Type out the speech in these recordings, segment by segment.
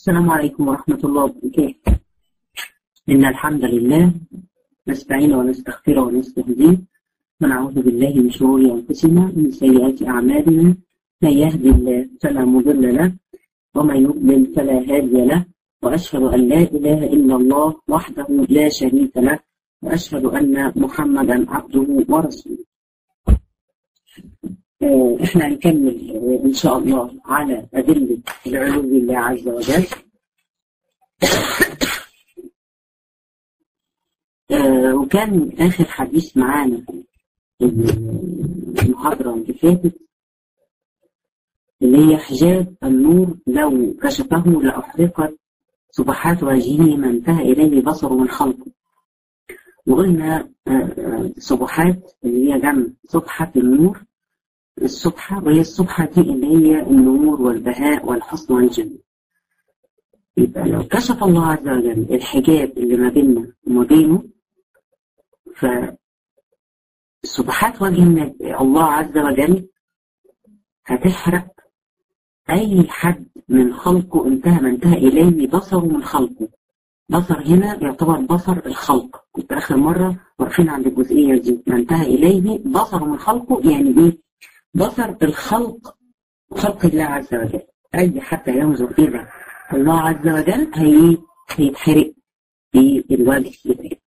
السلام عليكم ورحمة الله وبركاته إن الحمد لله نستعين ونستغفر ونستهديه ونعوذ بالله من شرور أنفسنا ومن سيئات أعمالنا من يهدي الله فلا مضل له ومن يضلل فلا هادي له وأشهد أن لا إله إلا الله وحده لا شريك له وأشهد أن محمدا عبده ورسوله آه، احنا هنكمل آه، ان شاء الله على ادله العلو لله عز وجل آه، وكان اخر حديث معانا في المحاضره اللي فاتت اللي هي حجاب النور لو كشفه لاحرقت سبحات وجهه ما انتهى اليه بصره من خلقه وقلنا آه، آه، سبحات اللي هي جمع سبحه النور السبحة وهي السبحة دي اللي هي النور والبهاء والحسن والجمال يبقى لو كشف الله عز وجل الحجاب اللي ما بيننا وما بينه فسبحات وجه النبي- الله عز وجل هتحرق أي حد من خلقه انتهى ما انتهى إليه بصره من خلقه بصر هنا يعتبر بصر الخلق كنت آخر مرة واقفين عند الجزئية دي ما انتهى إليه بصره من خلقه يعني إيه بصر الخلق خلق الله عز وجل أي حتى ينظر إلى الله عز وجل هي هيتحرق في الوجه بتاعه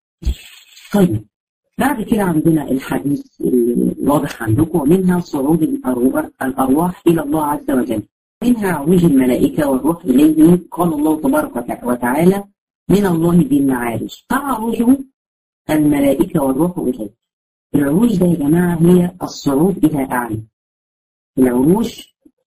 طيب بعد كده عندنا الحديث الواضح عندكم ومنها صعود الأرواح, الأرواح إلى الله عز وجل منها عروج الملائكة والروح إليه قال الله تبارك وتع- وتعالى من الله ذي المعارج تعرج الملائكة والروح إليه العروج ده يا جماعة هي الصعود إلى أعلى العروج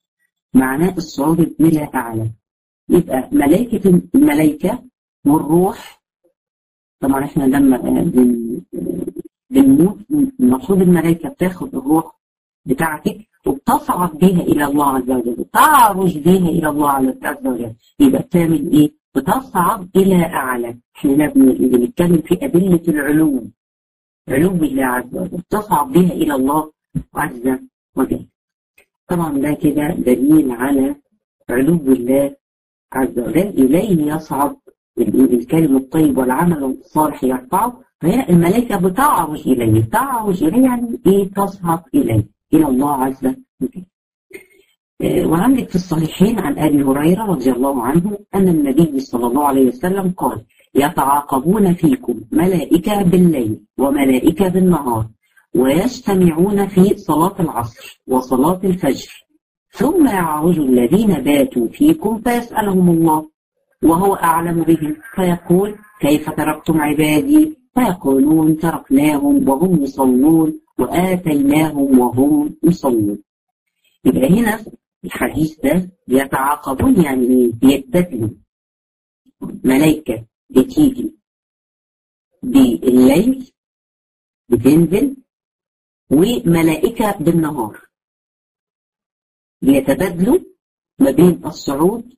معناه الصعود إلى أعلى يبقى ملائكة الملائكة والروح طبعا احنا لما آه، بن- آه، بنموت المفروض الملائكة بتاخد الروح بتاعتك وبتصعد بيها إلى الله عز وجل تعرج بيها إلى الله عز وجل يبقى بتعمل إيه؟ بتصعد إلى أعلى احنا هنا بن- بنتكلم في أدلة العلو علو الله عز وجل تصعد بها إلى الله عز وجل طبعا ده كده دليل على علو الله عز وجل إليه يصعد الكلم الطيب والعمل الصالح يرفعه فهي الملائكة بتعرج إليه تعرج إليه يعني إيه تصعد إليه إلى الله عز وجل آه، وعندك في الصحيحين عن أبي هريرة رضي الله عنه أن النبي صلى الله عليه وسلم قال يتعاقبون فيكم ملائكة بالليل وملائكة بالنهار ويجتمعون في صلاة العصر وصلاة الفجر ثم يعرج الذين باتوا فيكم فيسألهم الله وهو أعلم بهم فيقول كيف تركتم عبادي فيقولون تركناهم وهم يصلون وآتيناهم وهم يصلون يبقى هنا الحديث ده بيتعاقبون يعني إيه؟ بيتبدلوا ملائكة بتيجي بالليل بتنزل وملائكة بالنهار بيتبادلوا ما بين الصعود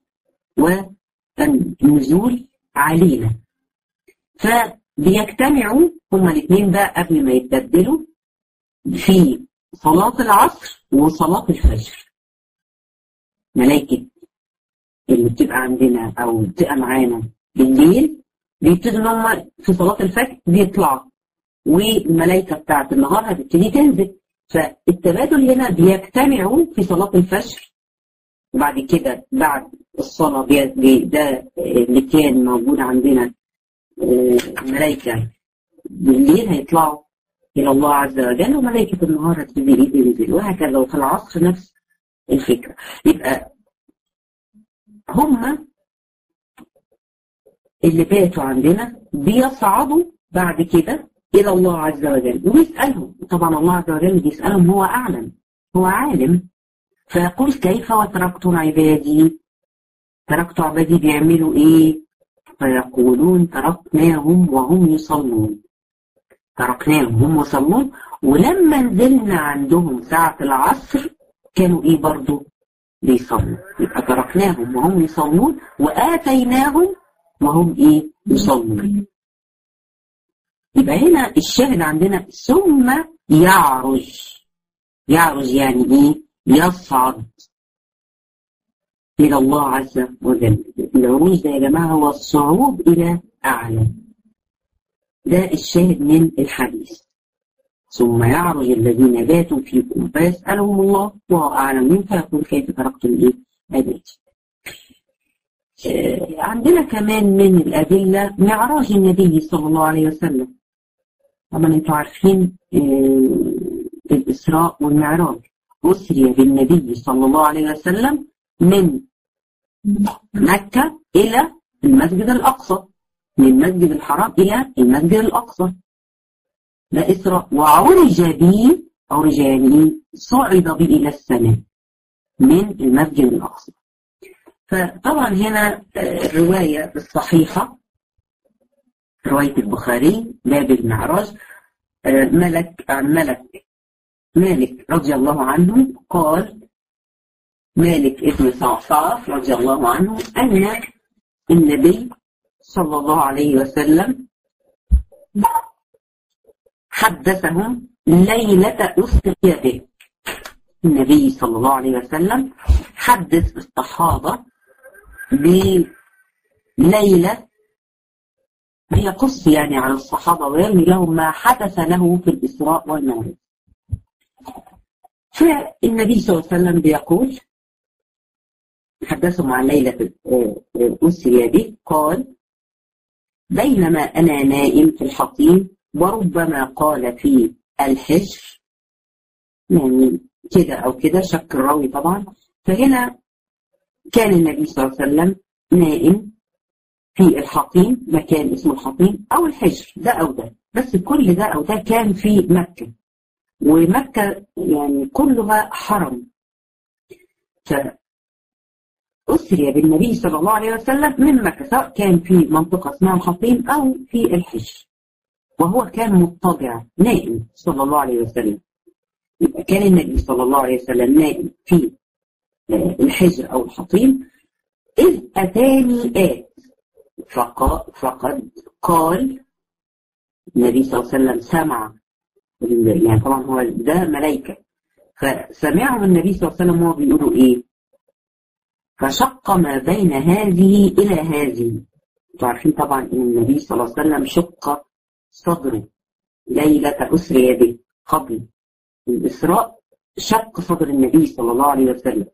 والنزول علينا فبيجتمعوا هما الاثنين بقى قبل ما يتبدلوا في صلاة العصر وصلاة الفجر ملائكة اللي بتبقى عندنا أو بتبقى معانا بالليل بيبتدوا إن هم في صلاة الفجر بيطلعوا والملائكة بتاعت النهار هتبتدي تنزل فالتبادل هنا بيجتمعوا في صلاة الفجر وبعد كده بعد الصلاة بي بي ده اللي كان موجود عندنا آه، الملائكة بالليل هيطلعوا إلى الله عز وجل وملائكة النهار هتبتدي إيه تنزل وهكذا وفي العصر نفس الفكرة يبقى هم اللي باتوا عندنا بيصعدوا بعد كده إلى الله عز وجل ويسألهم طبعا الله عز وجل بيسألهم هو أعلم هو عالم فيقول كيف وتركتم عبادي تركت عبادي بيعملوا إيه فيقولون تركناهم وهم يصلون تركناهم هم يصلون ولما نزلنا عندهم ساعة العصر كانوا إيه برضو بيصلوا يبقى تركناهم وهم يصلون وآتيناهم وهم إيه يصلون يبقى هنا الشاهد عندنا ثم يعرج يعرج يعني ايه يصعد إلى الله عز وجل العروج ده يا جماعة هو الصعود إلى أعلى ده الشاهد من الحديث ثم يعرج الذين باتوا فيكم فيسألهم الله وهو أعلم منهم فيقول كيف تركتم إيه عبادي عندنا كمان من الأدلة معراج النبي صلى الله عليه وسلم طبعا انتوا عارفين الإسراء والمعراج أسري بالنبي صلى الله عليه وسلم من مكة إلى المسجد الأقصى من المسجد الحرام إلى المسجد الأقصى ده إسراء وعرج به عرج يعني صعد به إلى السماء من المسجد الأقصى فطبعا هنا الرواية الصحيحة رواية البخاري باب المعراج ملك عن ملك مالك رضي الله عنه قال مالك ابن صعصعة رضي الله عنه أن النبي صلى الله عليه وسلم حدثهم ليلة أسري به النبي صلى الله عليه وسلم حدث الصحابة بليلة يقص يعني على الصحابة ويرمي لهم ما حدث له في الإسراء والمعراج فالنبي صلى الله عليه وسلم بيقول حدثهم عن ليلة أسري به قال بينما أنا نائم في الحطيم وربما قال في الحجر يعني كده أو كده شك الراوي طبعا فهنا كان النبي صلى الله عليه وسلم نائم في الحطيم مكان اسمه الحطيم أو الحجر ده أو ده بس كل ده أو ده كان في مكة ومكة يعني كلها حرم فأسري بالنبي صلى الله عليه وسلم من مكة سواء كان في منطقة اسمها الحطيم أو في الحجر وهو كان مضطجع نائم صلى الله عليه وسلم يبقى كان النبي صلى الله عليه وسلم نائم في الحجر أو الحطيم إذ أتاني آت فقد قال النبي صلى الله عليه وسلم سمع يعني طبعا هو ده ملائكة فسمعهم النبي صلى الله عليه وسلم وهو بيقولوا إيه فشق ما بين هذه إلى هذه انتوا عارفين طبعا ان النبي صلى الله عليه وسلم شق صدره ليلة أسري به قبل الإسراء شق صدر النبي صلى الله عليه وسلم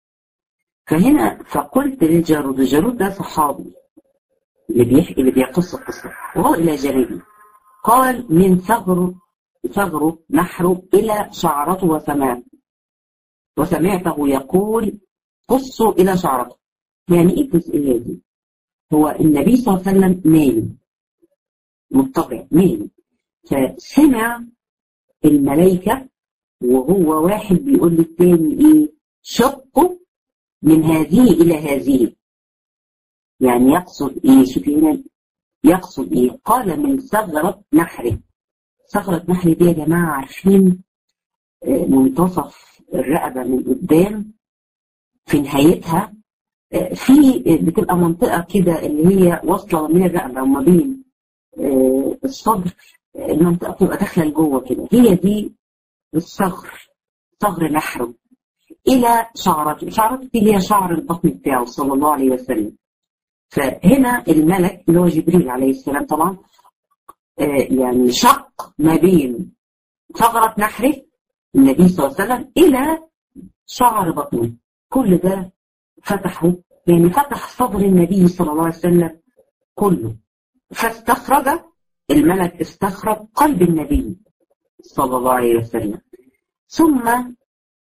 فهنا فقلت للجارود الجارود ده صحابي اللي بيحكي اللي بيقص القصة وهو إلى جانبي قال من ثغر ثغره نحره إلى شعرته وسمعته وسمعته يقول قصوا إلى شعرته يعني إيه الجزئية دي؟ هو النبي صلى الله عليه وسلم نايم مضطجع نايم فسمع الملائكة وهو واحد بيقول للتاني إيه شقوا من هذه إلى هذه يعني يقصد إيه شوفي هنا يقصد إيه قال من ثغرة نحره ثغرة نحر دي يا جماعة عارفين منتصف الرقبة من قدام في نهايتها في بتبقى منطقة كده اللي هي واصلة من الرقبة وما بين الصدر المنطقة بتبقى داخلة لجوه كده هي دي الصغر صغر نحره إلى شعرته شعرته دي اللي هي شعر البطن بتاعه صلى الله عليه وسلم فهنا الملك اللي هو جبريل عليه السلام طبعا يعني شق ما بين ثغرة نحره النبي صلى الله عليه وسلم إلى شعر بطنه كل ده فتحه يعني فتح صدر النبي صلى الله عليه وسلم كله فاستخرج الملك استخرج قلب النبي صلى الله عليه وسلم ثم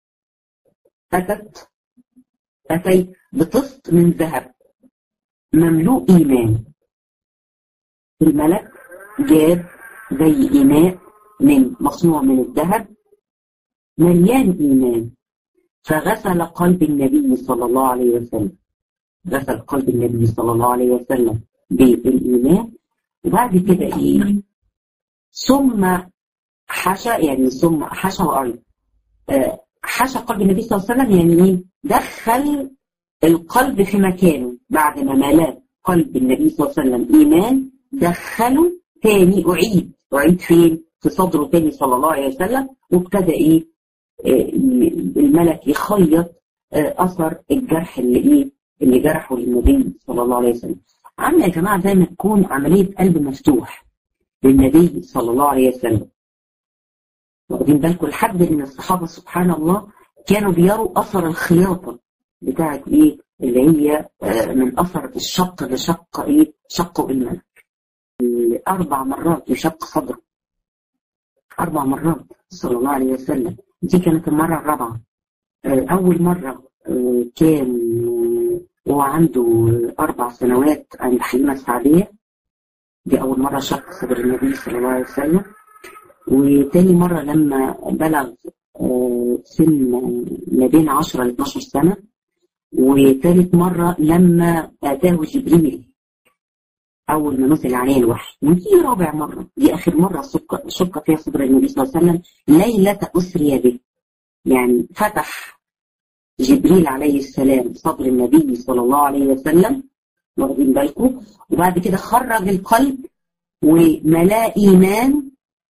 أتت أتيت بطست من ذهب مملوء إيمان الملك جاب زي إناء من مصنوع من الذهب مليان إيمان فغسل قلب النبي صلى الله عليه وسلم غسل قلب النبي صلى الله عليه وسلم بالإيمان وبعد كده إيه ثم حشى يعني ثم حشى وأرض آه حشى قلب النبي صلى الله عليه وسلم يعني إيه دخل القلب في مكانه بعد ما ملأ قلب النبي صلى الله عليه وسلم إيمان دخله تاني أعيد أعيد فين؟ في صدره تاني صلى الله عليه وسلم وابتدى إيه؟ آه الملك يخيط اثر الجرح اللي ايه اللي جرحه للنبي صلى الله عليه وسلم عامله يا جماعه زي ما تكون عمليه قلب مفتوح للنبي صلى الله عليه وسلم واخدين بالكم لحد ان الصحابه سبحان الله كانوا بيروا اثر الخياطه بتاعت ايه اللي هي من اثر الشق لشق ايه شقه بالملك اربع مرات يشق صدره اربع مرات صلى الله عليه وسلم دي كانت المره الرابعه اول مره كان وهو عنده اربع سنوات عند حليمه السعديه دي اول مره شق صدر النبي صلى الله عليه وسلم وتاني مرة لما بلغ سن ما بين 10 ل 12 سنة وتالت مرة لما أتاه جبريل أول ما نزل عليه الوحي ودي رابع مرة دي آخر مرة شق فيها صدر النبي صلى الله عليه وسلم ليلة أسري به يعني فتح جبريل عليه السلام صدر النبي صلى الله عليه وسلم واخدين بالكم وبعد كده خرج القلب وملاه إيمان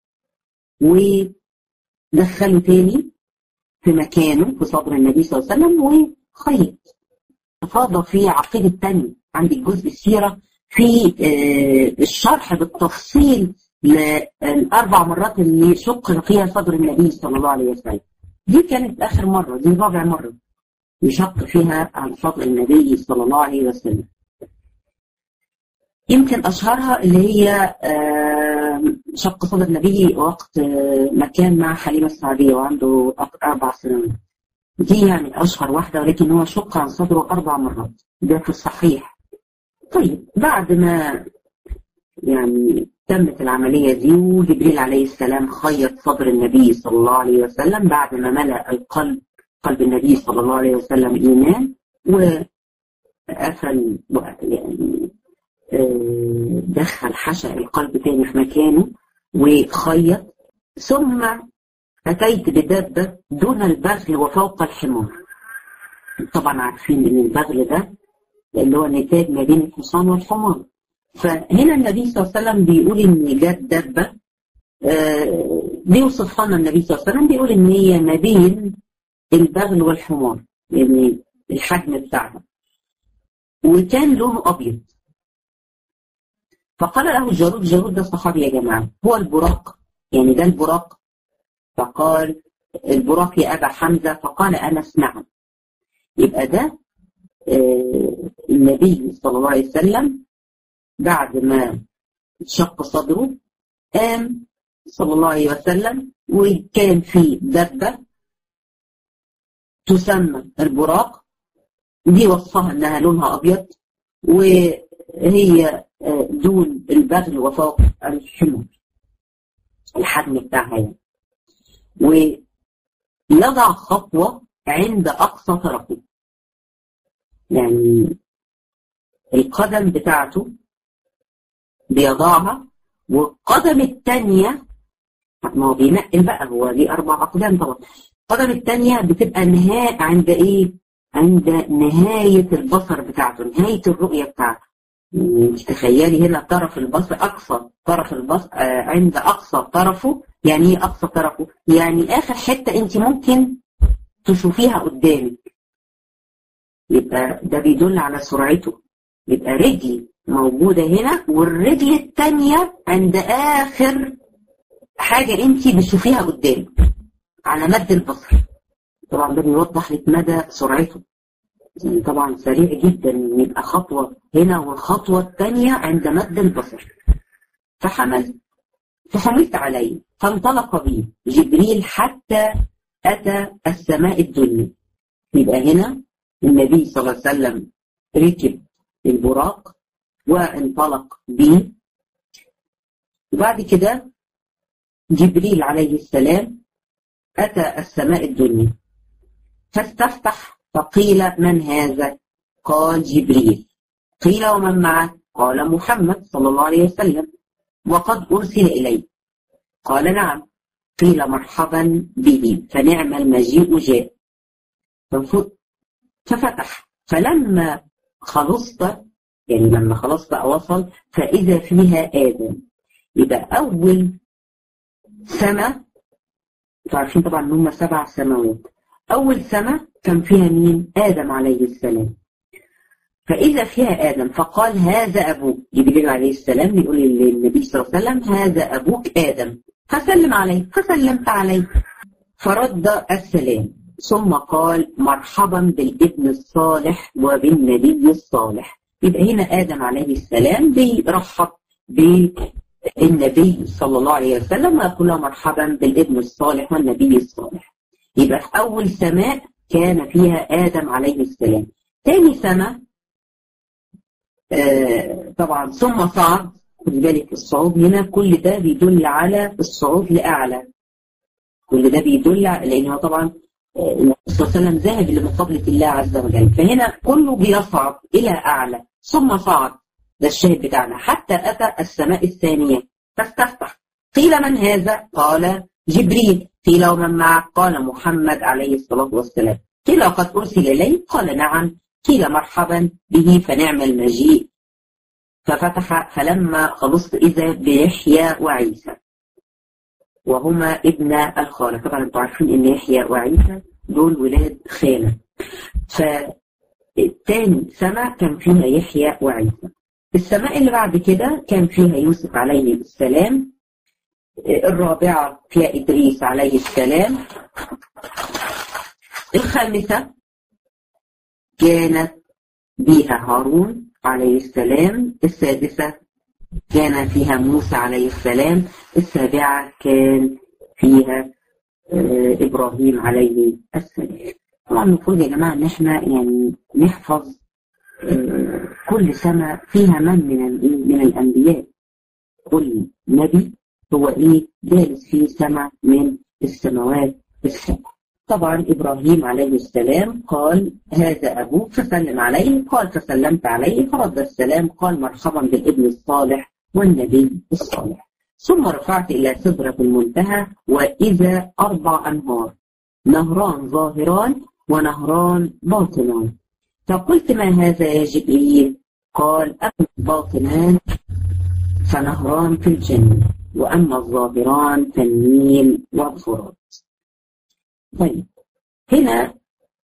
ودخله تاني في مكانه في صدر النبي صلى الله عليه وسلم وخيط أفاض في عقيدة تانية عندك جزء السيرة في الشرح بالتفصيل للأربع مرات اللي شق فيها صدر النبي صلى الله عليه وسلم دي كانت آخر مرة دي رابع مرة يشق فيها عن صدر النبي صلى الله عليه وسلم يمكن أشهرها اللي هي شق صدر النبي وقت ما كان مع حليمة السعدية وعنده أربع سنوات دي يعني أشهر واحدة ولكن هو شق عن صدره أربع مرات ده في الصحيح طيب بعد ما يعني تمت العملية دي وجبريل عليه السلام خيط صدر النبي صلى الله عليه وسلم بعد ما ملأ القلب قلب النبي صلى الله عليه وسلم إيمان وقفل يعني دخل حشا القلب تاني في مكانه وخيط ثم أتيت بدابة دون البغل وفوق الحمار طبعا عارفين ان البغل ده اللي هو نتاج ما بين الحصان والحمار فهنا النبي صلى الله عليه وسلم بيقول ان جت دابة آه بيوصفها لنا النبي صلى الله عليه وسلم بيقول ان هي ما بين البغل والحمار يعني الحجم بتاعها وكان لونه ابيض فقال له الجارود الجارود ده صحابي يا جماعة هو البراق يعني ده البراق فقال البراق يا أبا حمزة فقال أنس نعم يبقى ده آه النبي صلى الله عليه وسلم بعد ما شق صدره قام صلى الله عليه وسلم وكان في دبة تسمى البراق دي وصفها انها لونها ابيض وهي دون البغل وفوق الحمر الحجم بتاعها يعني ويضع خطوة عند أقصى طرفه يعني القدم بتاعته بيضعها والقدم الثانية ما هو بينقل بقى هو ليه أربع أقدام طبعا القدم الثانية بتبقى نهاية عند إيه؟ عند نهاية البصر بتاعته نهاية الرؤية بتاعته تخيلي هنا طرف البصر أقصى طرف البصر آه عند أقصى طرفه يعني إيه أقصى طرفه؟ يعني آخر حتة أنت ممكن تشوفيها قدامك يبقى ده بيدل على سرعته يبقى رجلي موجودة هنا والرجل الثانية عند آخر حاجة أنت بتشوفيها قدامك على مد البصر طبعا ده بيوضح لك مدى سرعته يعني طبعا سريع جدا يبقى خطوة هنا والخطوة الثانية عند مد البصر فحمل فحملت عليه فانطلق بي جبريل حتى أتى السماء الدنيا يبقى هنا النبي صلى الله عليه وسلم ركب البراق وانطلق به وبعد كده جبريل عليه السلام أتى السماء الدنيا فاستفتح فقيل من هذا قال جبريل قيل ومن معه قال محمد صلى الله عليه وسلم وقد أرسل إليه قال نعم قيل مرحبا به فنعم المجيء جاء ففتح فلما خلصت يعني لما خلاص بقى وصل فإذا فيها آدم يبقى أول سنة عارفين طبعا ان هم سبع سماوات أول سنة كان فيها مين؟ آدم عليه السلام فإذا فيها آدم فقال هذا أبوك جبريل عليه السلام يقول للنبي صلى الله عليه وسلم هذا أبوك آدم فسلم عليه فسلمت عليه فرد السلام ثم قال مرحبا بالابن الصالح وبالنبي الصالح يبقى هنا آدم عليه السلام بيرحب بالنبي صلى الله عليه وسلم ويقول له مرحبا بالابن الصالح والنبي الصالح يبقى في أول سماء كان فيها آدم عليه السلام ثاني سماء آه طبعا ثم صعد خد بالك الصعود هنا كل ده بيدل على الصعود لأعلى كل ده بيدل لأن هو طبعا النبي صلى الله عليه وسلم ذهب لمقابلة الله عز وجل فهنا كله بيصعد إلى أعلى ثم صعد ده الشاهد بتاعنا حتى أتى السماء الثانية فاستفتح قيل من هذا قال جبريل قيل ومن معه قال محمد عليه الصلاة والسلام قيل قد أرسل إليه قال نعم قيل مرحبا به فنعم المجيء ففتح فلما خلصت إذا بيحيى وعيسى وهما ابن الخالة طبعا انتوا عارفين ان يحيى وعيسى دول ولاد خالة فالتاني سماء كان فيها يحيى وعيسى السماء اللي بعد كده كان فيها يوسف عليه السلام الرابعة فيها إدريس عليه السلام الخامسة كانت بها هارون عليه السلام السادسة كان فيها موسى عليه السلام السابعة كان فيها إبراهيم عليه السلام طبعا المفروض يا جماعة إن إحنا يعني نحفظ كل سنة فيها من من من الأنبياء كل نبي هو إيه جالس في سماء من السماوات السبع طبعا إبراهيم عليه السلام قال هذا أبوك فسلم عليه قال فسلمت عليه فرد السلام قال مرحبا بالابن الصالح والنبي الصالح ثم رفعت إلى سدرة المنتهى وإذا أربع أنهار نهران ظاهران ونهران باطنان فقلت ما هذا يا جبريل قال أما الباطنان فنهران في الجنة وأما الظاهران فالنيل والفرات طيب هنا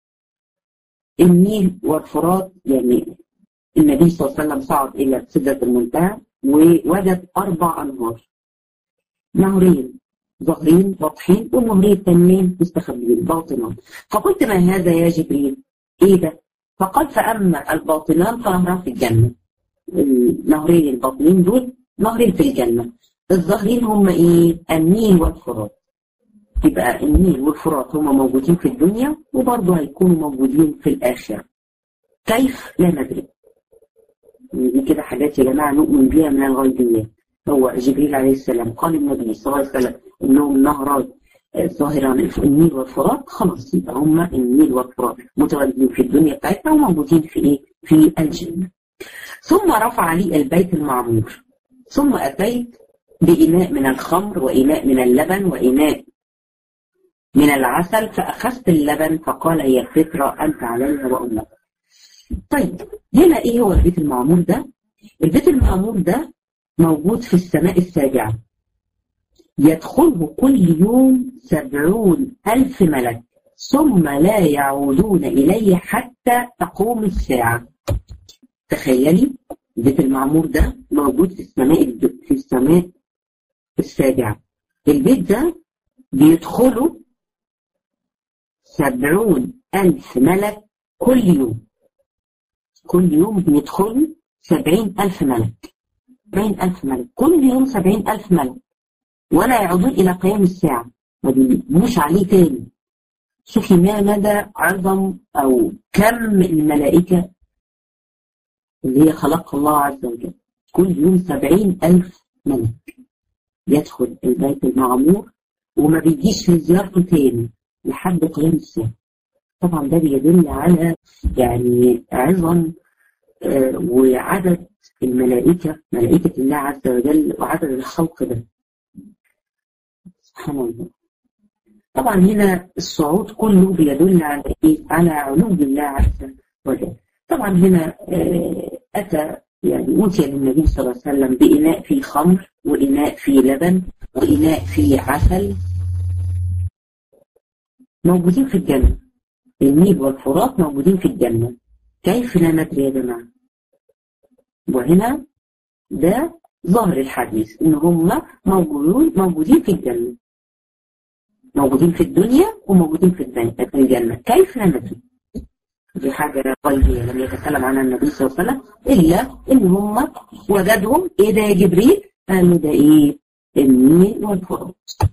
النيل والفرات يعني النبي صلى الله عليه وسلم صعد إلى سدرة المنتهى ووجد أربع أنهار نهرين ظاهرين واضحين والنهرين التانيين مستخبيين باطنان فقلت ما هذا يا جبريل؟ إيه ده؟ فقال فأما الباطنان فنهران في الجنة النهرين الباطنين دول نهرين في الجنة الظاهرين هم إيه؟ النيل والفرات يبقى النيل والفرات هما موجودين في الدنيا وبرضه هيكونوا موجودين في الآخرة كيف لا ندري دي كده حاجات يا جماعة نؤمن بيها من الغيبيات هو جبريل عليه السلام قال النبي صلى الله عليه وسلم انهم نهران ظاهران النيل والفرات خلاص يبقى هما النيل والفرات متواجدين في الدنيا بتاعتنا وموجودين في ايه؟ في الجنة ثم رفع لي البيت المعمور ثم أتيت بإناء من الخمر وإناء من اللبن وإناء من العسل فأخذت اللبن فقال هي الفطرة أنت عليها وأمك طيب هنا إيه هو البيت المعمور ده؟ البيت المعمور ده موجود في السماء السابعة يدخله كل يوم سبعون ألف ملك ثم لا يعودون إليه حتى تقوم الساعة تخيلي البيت المعمور ده موجود في السماء في السماء السابعة البيت ده بيدخله سبعون ألف ملك كل يوم كل يوم بيدخل سبعين ألف ملك سبعين ألف ملك كل يوم سبعين ألف ملك ولا يعودون إلى قيام الساعة ما بيبنوش عليه تاني شوفي ما مدى عظم أو كم الملائكة اللي هي خلق الله عز وجل كل يوم سبعين ألف ملك يدخل البيت المعمور وما بيجيش لزيارته تاني لحد قيام الساعة طبعا ده بيدل على يعني عظم آه وعدد الملائكة ملائكة الله عز وجل وعدد الخلق ده سبحان الله طبعا هنا الصعود كله بيدل على ايه؟ على علو الله عز وجل طبعا هنا آه أتى يعني أوتي للنبي صلى الله عليه وسلم بإناء فيه خمر وإناء فيه لبن وإناء فيه عسل موجودين في الجنة النيل والفرات موجودين في الجنة كيف لا ندري يا جماعة وهنا ده ظهر الحديث ان هم موجودون موجودين في الجنة موجودين في الدنيا وموجودين في الجنة كيف لا ندري دي حاجة غيبية لم يتكلم عنها النبي صلى الله عليه وسلم إلا إن هم وجدهم إيه ده يا جبريل؟ قالوا ده إيه؟ النيل والفرات.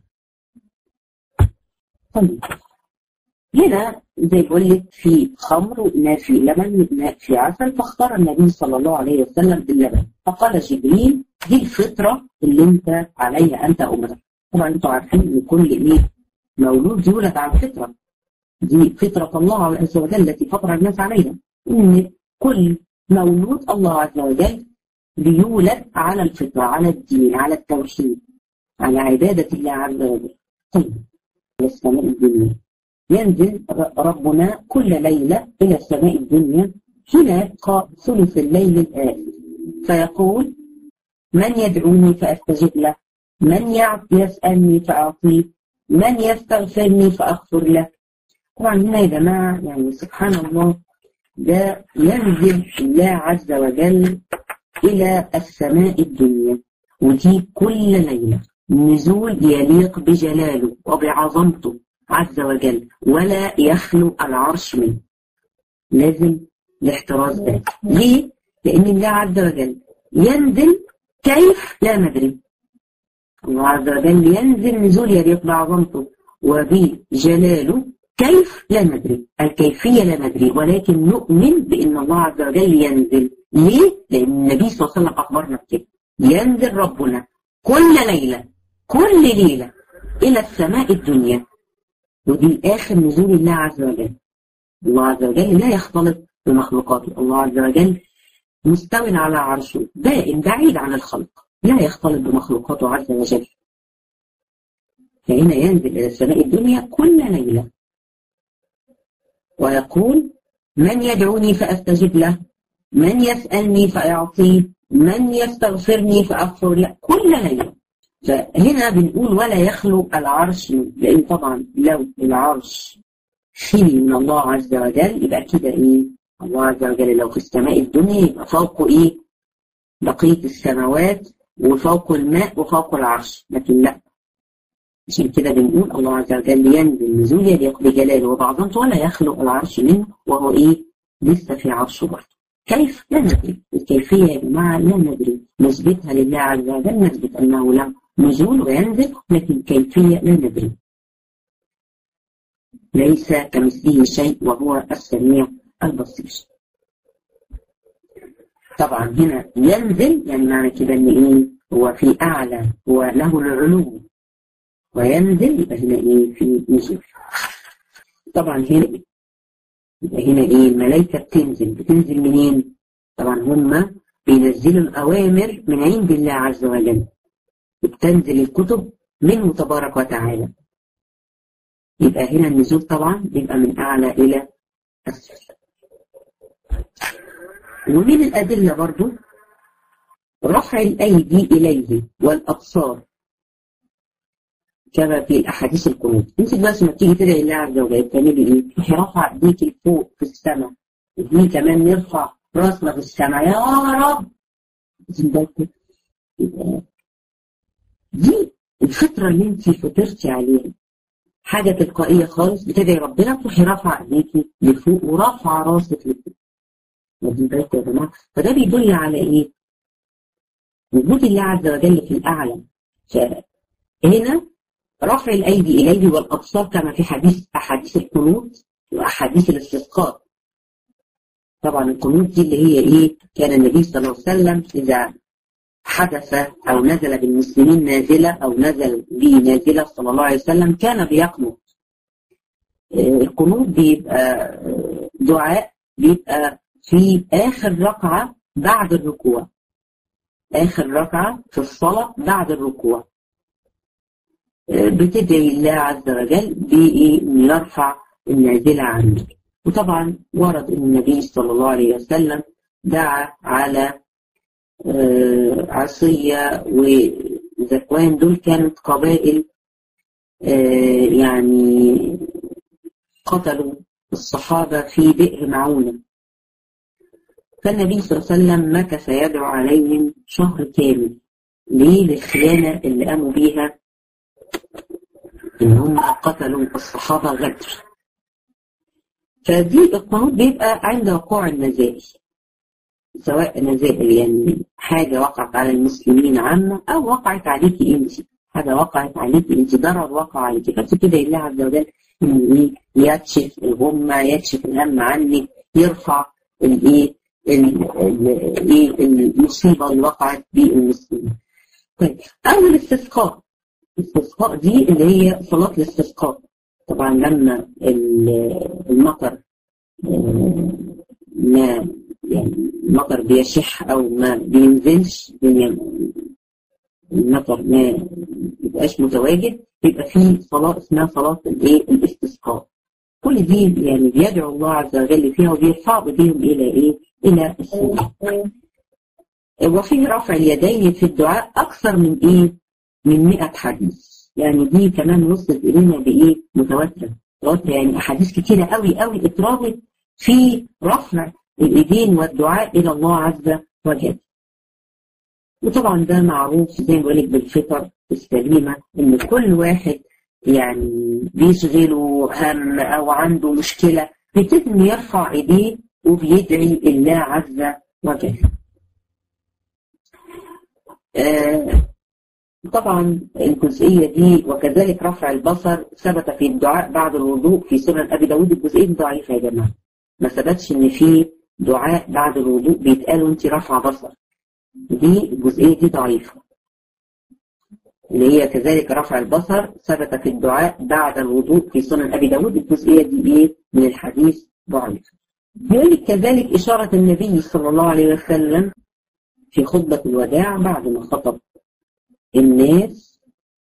طيب هنا زي بقول لك في خمر وإناء في لبن وإناء في عسل فاختار النبي صلى الله عليه وسلم باللبن فقال جبريل دي الفطرة اللي أنت عليها أنت أمرك طبعا أنتوا عارفين إن كل إيه مولود يولد على الفطرة دي فطرة الله عز وجل التي فطر الناس عليها إن كل مولود الله عز وجل بيولد على الفطرة على الدين على التوحيد على عبادة الله عز وجل طيب السماء الدنيا ينزل ربنا كل ليلة إلى السماء الدنيا حين يبقى ثلث الليل الآخر فيقول من يدعوني فأستجب له من يسألني فأعطيه من يستغفرني فأغفر له طبعا هنا يا جماعة يعني سبحان الله ده ينزل الله عز وجل إلى السماء الدنيا ودي كل ليلة نزول يليق بجلاله وبعظمته عز وجل ولا يخلو العرش منه لازم الاحتراز ده ليه؟ لأن الله عز وجل ينزل كيف لا ندري الله عز وجل ينزل نزول يليق بعظمته وبجلاله كيف لا ندري الكيفية لا ندري ولكن نؤمن بأن الله عز وجل ينزل ليه؟ لأن النبي صلى الله عليه وسلم أخبرنا بكده ينزل ربنا كل ليلة كل ليلة إلى السماء الدنيا ودي آخر نزول الله عز وجل الله عز وجل لا يختلط بمخلوقاته الله عز وجل مستوى على عرشه دائم بعيد عن الخلق لا يختلط بمخلوقاته عز وجل فهنا ينزل إلى السماء الدنيا كل ليلة ويقول من يدعوني فأستجب له من يسألني فأعطيه من يستغفرني فأغفر له كل ليلة فهنا بنقول ولا يخلو العرش لأن طبعا لو العرش خلي من الله عز وجل يبقى كده إيه الله عز وجل لو في السماء الدنيا يبقى فوقه إيه بقية السماوات وفوق الماء وفوق العرش لكن لا عشان كده بنقول الله عز وجل ينزل نزول يليق بجلاله وبعظمته ولا يخلق العرش منه وهو ايه لسه في عرشه برضه كيف لا ندري الكيفية يا جماعة لا ندري نثبتها لله عز وجل نثبت أنه له نزول وينزل لكن كيفية لا ندري ليس كمثله شيء وهو السميع البصير طبعا هنا ينزل يعني معنى كده ان ايه هو في اعلى هو له العلو وينزل يبقى هنا ايه في نزول طبعا هنا يبقى هنا ايه الملائكة بتنزل بتنزل منين طبعا هم بينزلوا الأوامر من عند الله عز وجل بتنزل الكتب منه تبارك وتعالى يبقى هنا النزول طبعا بيبقى من أعلى إلى أسفل ومن الأدلة برضو رفع الأيدي إليه والأبصار كما في الأحاديث القنوت أنت دلوقتي لما تيجي تدعي الله عز وجل بتعملي إيه؟ تروحي رافعة إيديك لفوق في السماء ودي كمان نرفع راسنا في السماء يا رب دي الفطرة اللي أنت فطرتي عليها حاجة تلقائية خالص بتدعي ربنا تروحي رافعة إيديك لفوق ورافعة راسك لفوق واخدين بالكم يا جماعة فده بيدل على إيه؟ وجود الله عز وجل في الأعلى هنا رفع الأيدي إليه والأبصار كما في حديث أحاديث القنوت وأحاديث الاستسقاء طبعا القنوت دي اللي هي إيه كان النبي صلى الله عليه وسلم إذا حدث أو نزل بالمسلمين نازلة أو نزل به نازلة صلى الله عليه وسلم كان بيقنط القنوت بيبقى دعاء بيبقى في آخر ركعة بعد الركوع آخر ركعة في الصلاة بعد الركوع بتدعي الله عز وجل بأن يرفع النازلة عنك وطبعا ورد أن النبي صلى الله عليه وسلم دعا على عصية وذكوان دول كانت قبائل يعني قتلوا الصحابة في بئر معونة فالنبي صلى الله عليه وسلم مكث يدعو عليهم شهر كامل ليه للخيانة اللي قاموا بيها إن هم قتلوا الصحابة غدر فدي القنوط بيبقى عند وقوع النزائل سواء نزائل يعني حاجة وقعت على المسلمين عامة أو وقعت عليكي أنت حاجة وقعت عليكي أنت ضرر وقع عليكي فتبتدي الله عز وجل إن إيه يكشف الغمة يكشف الهم عنك يرفع الإيه ايه المصيبة اللي وقعت بالمسلمين. طيب أول الاستسقاء الاستسقاء دي اللي هي صلاة الاستسقاء طبعا لما المطر ما يعني المطر بيشح أو ما بينزلش المطر ما يبقاش متواجد يبقى في صلاة اسمها صلاة الايه الاستسقاء كل دي يعني بيدعو الله عز وجل فيها وبيرفعوا ايديهم الى ايه؟ الى السماء. وفيه رفع اليدين في الدعاء اكثر من ايه؟ من 100 حديث. يعني دي كمان وصلت الينا بايه؟ متواتره. متواتره يعني احاديث كتيره قوي قوي اترابط في رفع الايدين والدعاء الى الله عز وجل. وطبعا ده معروف زي ما بقول لك بالفطر السليمه ان كل واحد يعني بيشغله هم او عنده مشكله بيبتدي انه يرفع ايديه وبيدعي الله عز وجل. آه طبعا الجزئيه دي وكذلك رفع البصر ثبت في الدعاء بعد الوضوء في سنن ابي داود الجزئيه دي ضعيفه يا جماعه. ما ثبتش ان في دعاء بعد الوضوء بيتقال وانت رافعه بصر. دي الجزئيه دي ضعيفه. اللي هي كذلك رفع البصر ثبت في الدعاء بعد الوضوء في سنن ابي داود الجزئيه دي ايه من الحديث ضعيف. بيقول لك كذلك اشاره النبي صلى الله عليه وسلم في خطبه الوداع بعد ما خطب الناس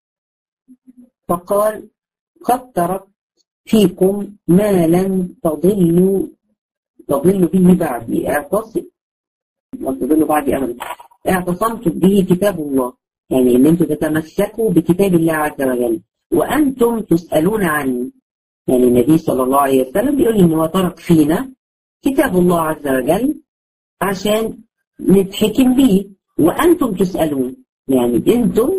فقال قد تركت فيكم ما لن تضلوا تضلوا به بعدي اعتصم لا تضلوا بعدي ابدا اعتصمت به كتاب الله يعني ان انتم تتمسكوا بكتاب الله عز وجل وانتم تسالون عني يعني النبي صلى الله عليه وسلم بيقول ان هو ترك فينا كتاب الله عز وجل عشان نتحكم به وانتم تسالون يعني انتم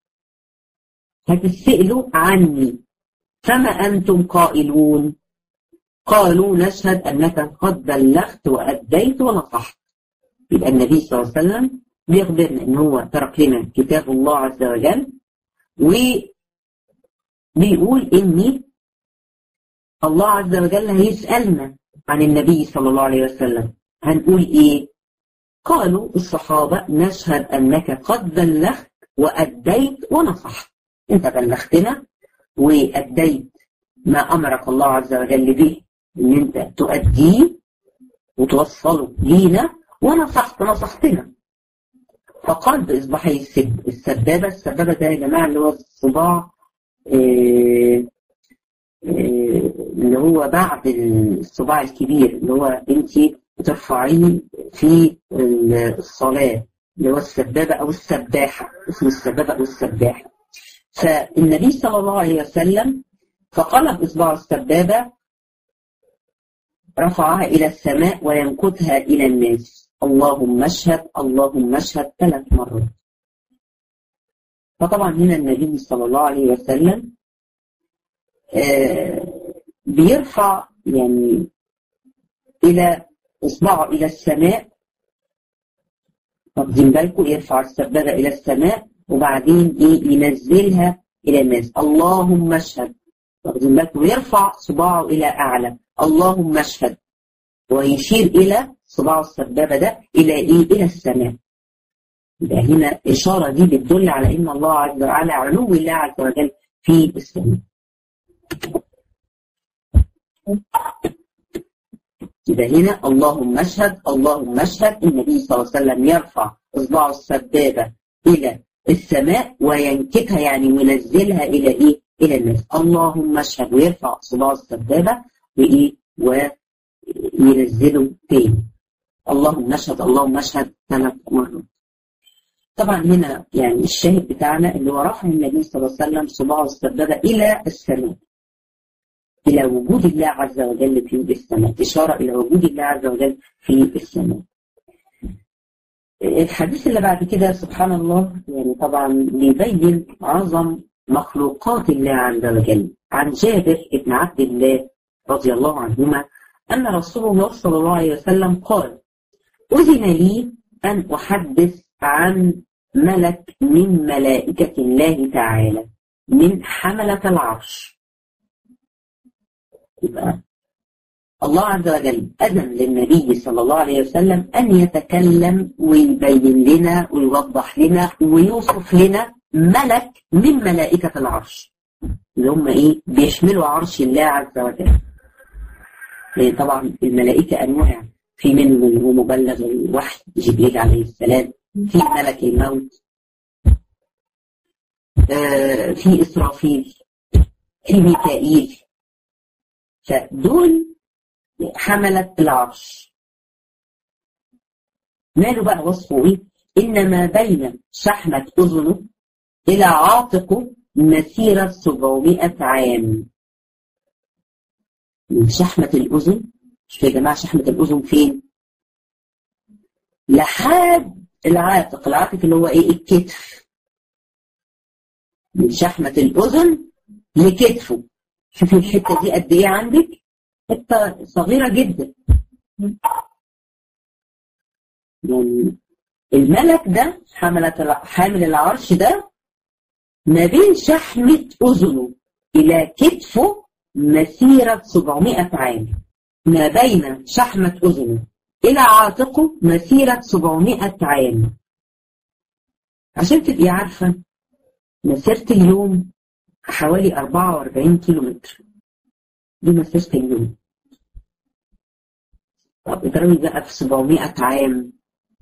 هتسالوا عني فما انتم قائلون قالوا نشهد انك قد بلغت واديت ونصحت يبقى النبي صلى الله عليه وسلم بيخبرنا ان هو ترك لنا كتاب الله عز وجل وبيقول ان الله عز وجل هيسألنا عن النبي صلى الله عليه وسلم هنقول ايه قالوا الصحابة نشهد انك قد بلغت وأديت ونصحت انت بلغتنا وأديت ما أمرك الله عز وجل به ان انت تؤديه وتوصله لينا ونصحت نصحتنا فقال بإصبعي السبابة السبابة ده يا جماعة اللي هو الصباع إيه إيه اللي هو بعد الصباع الكبير اللي هو انت بترفعيه في الصلاة اللي هو السبابة أو السباحة اسم السبابة أو السباحة فالنبي صلى الله عليه وسلم فقال بإصبع السبابة رفعها إلى السماء وينكتها إلى الناس اللهم اشهد اللهم اشهد ثلاث مرات فطبعا هنا النبي صلى الله عليه وسلم آه بيرفع يعني إلى إصبعه إلى السماء واخدين بالكم يرفع السبابة إلى السماء وبعدين إيه ينزلها إلى الناس اللهم اشهد واخدين بالكم ويرفع صباعه إلى أعلى اللهم اشهد ويشير إلى صباع السبابة ده إلى إيه؟ إلى السماء. يبقى هنا إشارة دي بتدل على إن الله عز وجل على علو الله عز وجل في السماء. يبقى هنا اللهم اشهد اللهم اشهد النبي صلى الله عليه وسلم يرفع إصبعه السبابة إلى السماء وينكتها يعني وينزلها إلى إيه؟ إلى الناس. اللهم اشهد ويرفع صباع السبابة وإيه؟ وينزله تاني. اللهم اشهد اللهم اشهد ثلاث مرات. طبعا هنا يعني الشاهد بتاعنا اللي هو رفع النبي صلى الله عليه وسلم صباعه السبابه الى السماء. إلى وجود الله عز وجل في السماء إشارة إلى وجود الله عز وجل في السماء الحديث اللي بعد كده سبحان الله يعني طبعا بيبين عظم مخلوقات الله عز وجل عن جابر بن عبد الله رضي الله عنهما أن رسول الله صلى الله عليه وسلم قال أذن لي أن أحدث عن ملك من ملائكة الله تعالى من حملة العرش يبقى الله عز وجل أذن للنبي صلى الله عليه وسلم أن يتكلم ويبين لنا ويوضح لنا ويوصف لنا ملك من ملائكة العرش اللي هم إيه بيشملوا عرش الله عز وجل لأن طبعا الملائكة أنواع في منهم اللي هو مبلغ الوحي جبريل عليه السلام في ملك الموت آه في إسرافيل في ميكائيل فدول حملة العرش ماله بقى وصفه ايه انما بين شحمة اذنه الى عاتقه مسيرة 700 عام من شحمة الاذن شوف يا جماعة شحمة الاذن فين لحد العاتق العاتق اللي هو ايه الكتف من شحمة الاذن لكتفه شوفي الحتة دي قد ايه عندك حته صغيره جدا يعني الملك ده حملة حامل العرش ده ما بين شحمة أذنه إلى كتفه مسيرة 700 عام ما بين شحمة أذنه إلى عاتقه مسيرة 700 عام عشان تبقي عارفة مسيرة اليوم حوالي 44 كيلو متر دي مسيرة اليوم طب اضربي بقى في 700 عام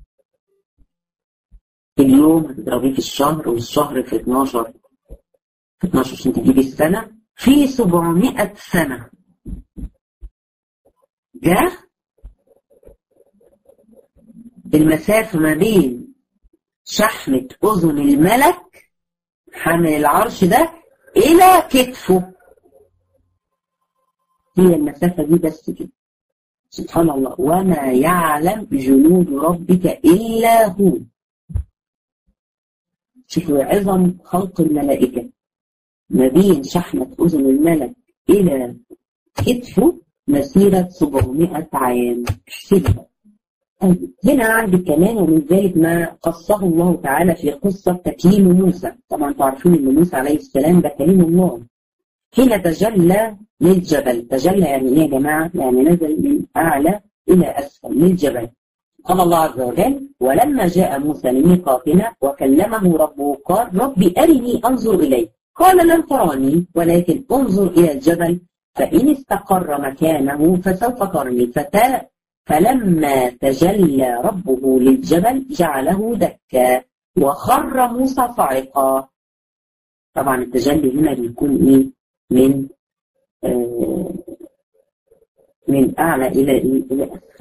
في اليوم هتضربيه في الشهر والشهر في 12 في 12 عشان تجيبي السنة في 700 سنة ده المسافة ما بين شحمة أذن الملك حامل العرش ده إلى كتفه هي المسافة دي بس كده سبحان الله وما يعلم جنود ربك إلا هو شوفوا عظم خلق الملائكة ما بين شحمة أذن الملك إلى كتفه مسيرة 700 عام احسبها هنا عندي كمان ومن ذلك ما قصه الله تعالى في قصة تكليم موسى طبعا تعرفون أن موسى عليه السلام ده كليم الله حين تجلى للجبل تجلى يعني ايه يا جماعة يعني نزل من أعلى إلى أسفل للجبل قال الله عز وجل ولما جاء موسى لميقاتنا وكلمه ربه قال ربي أرني أنظر إليك قال لن تراني ولكن انظر إلى الجبل فإن استقر مكانه فسوف ترني فتا فلما تجلى ربه للجبل جعله دكا وخر موسى صعقا طبعا التجلي هنا بيكون ايه من آه من اعلى الى ايه الى اسفل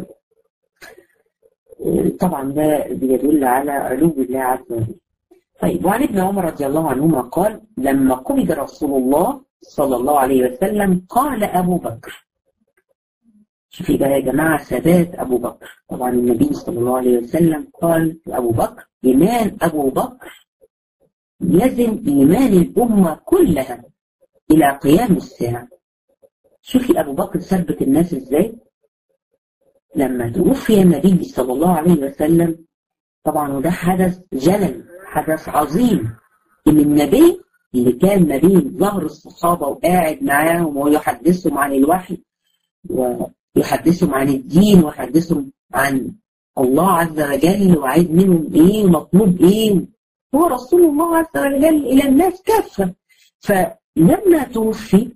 آه طبعا ده بيدل على علو الله عز وجل طيب وعن ابن عمر رضي الله عنهما قال لما قبض رسول الله صلى الله عليه وسلم قال ابو بكر شوفي بقى يا جماعة ثبات أبو بكر طبعا النبي صلى الله عليه وسلم قال لأبو بكر إيمان أبو بكر يزن إيمان الأمة كلها إلى قيام الساعة شوفي أبو بكر ثبت الناس إزاي لما توفي النبي صلى الله عليه وسلم طبعا وده حدث جلل حدث عظيم إن النبي اللي كان ما بين ظهر الصحابة وقاعد معاهم ويحدثهم عن الوحي ويحدثهم عن الدين ويحدثهم عن الله عز وجل وعايز منهم ايه ومطلوب ايه هو رسول الله عز وجل الى الناس كافه فلما توفي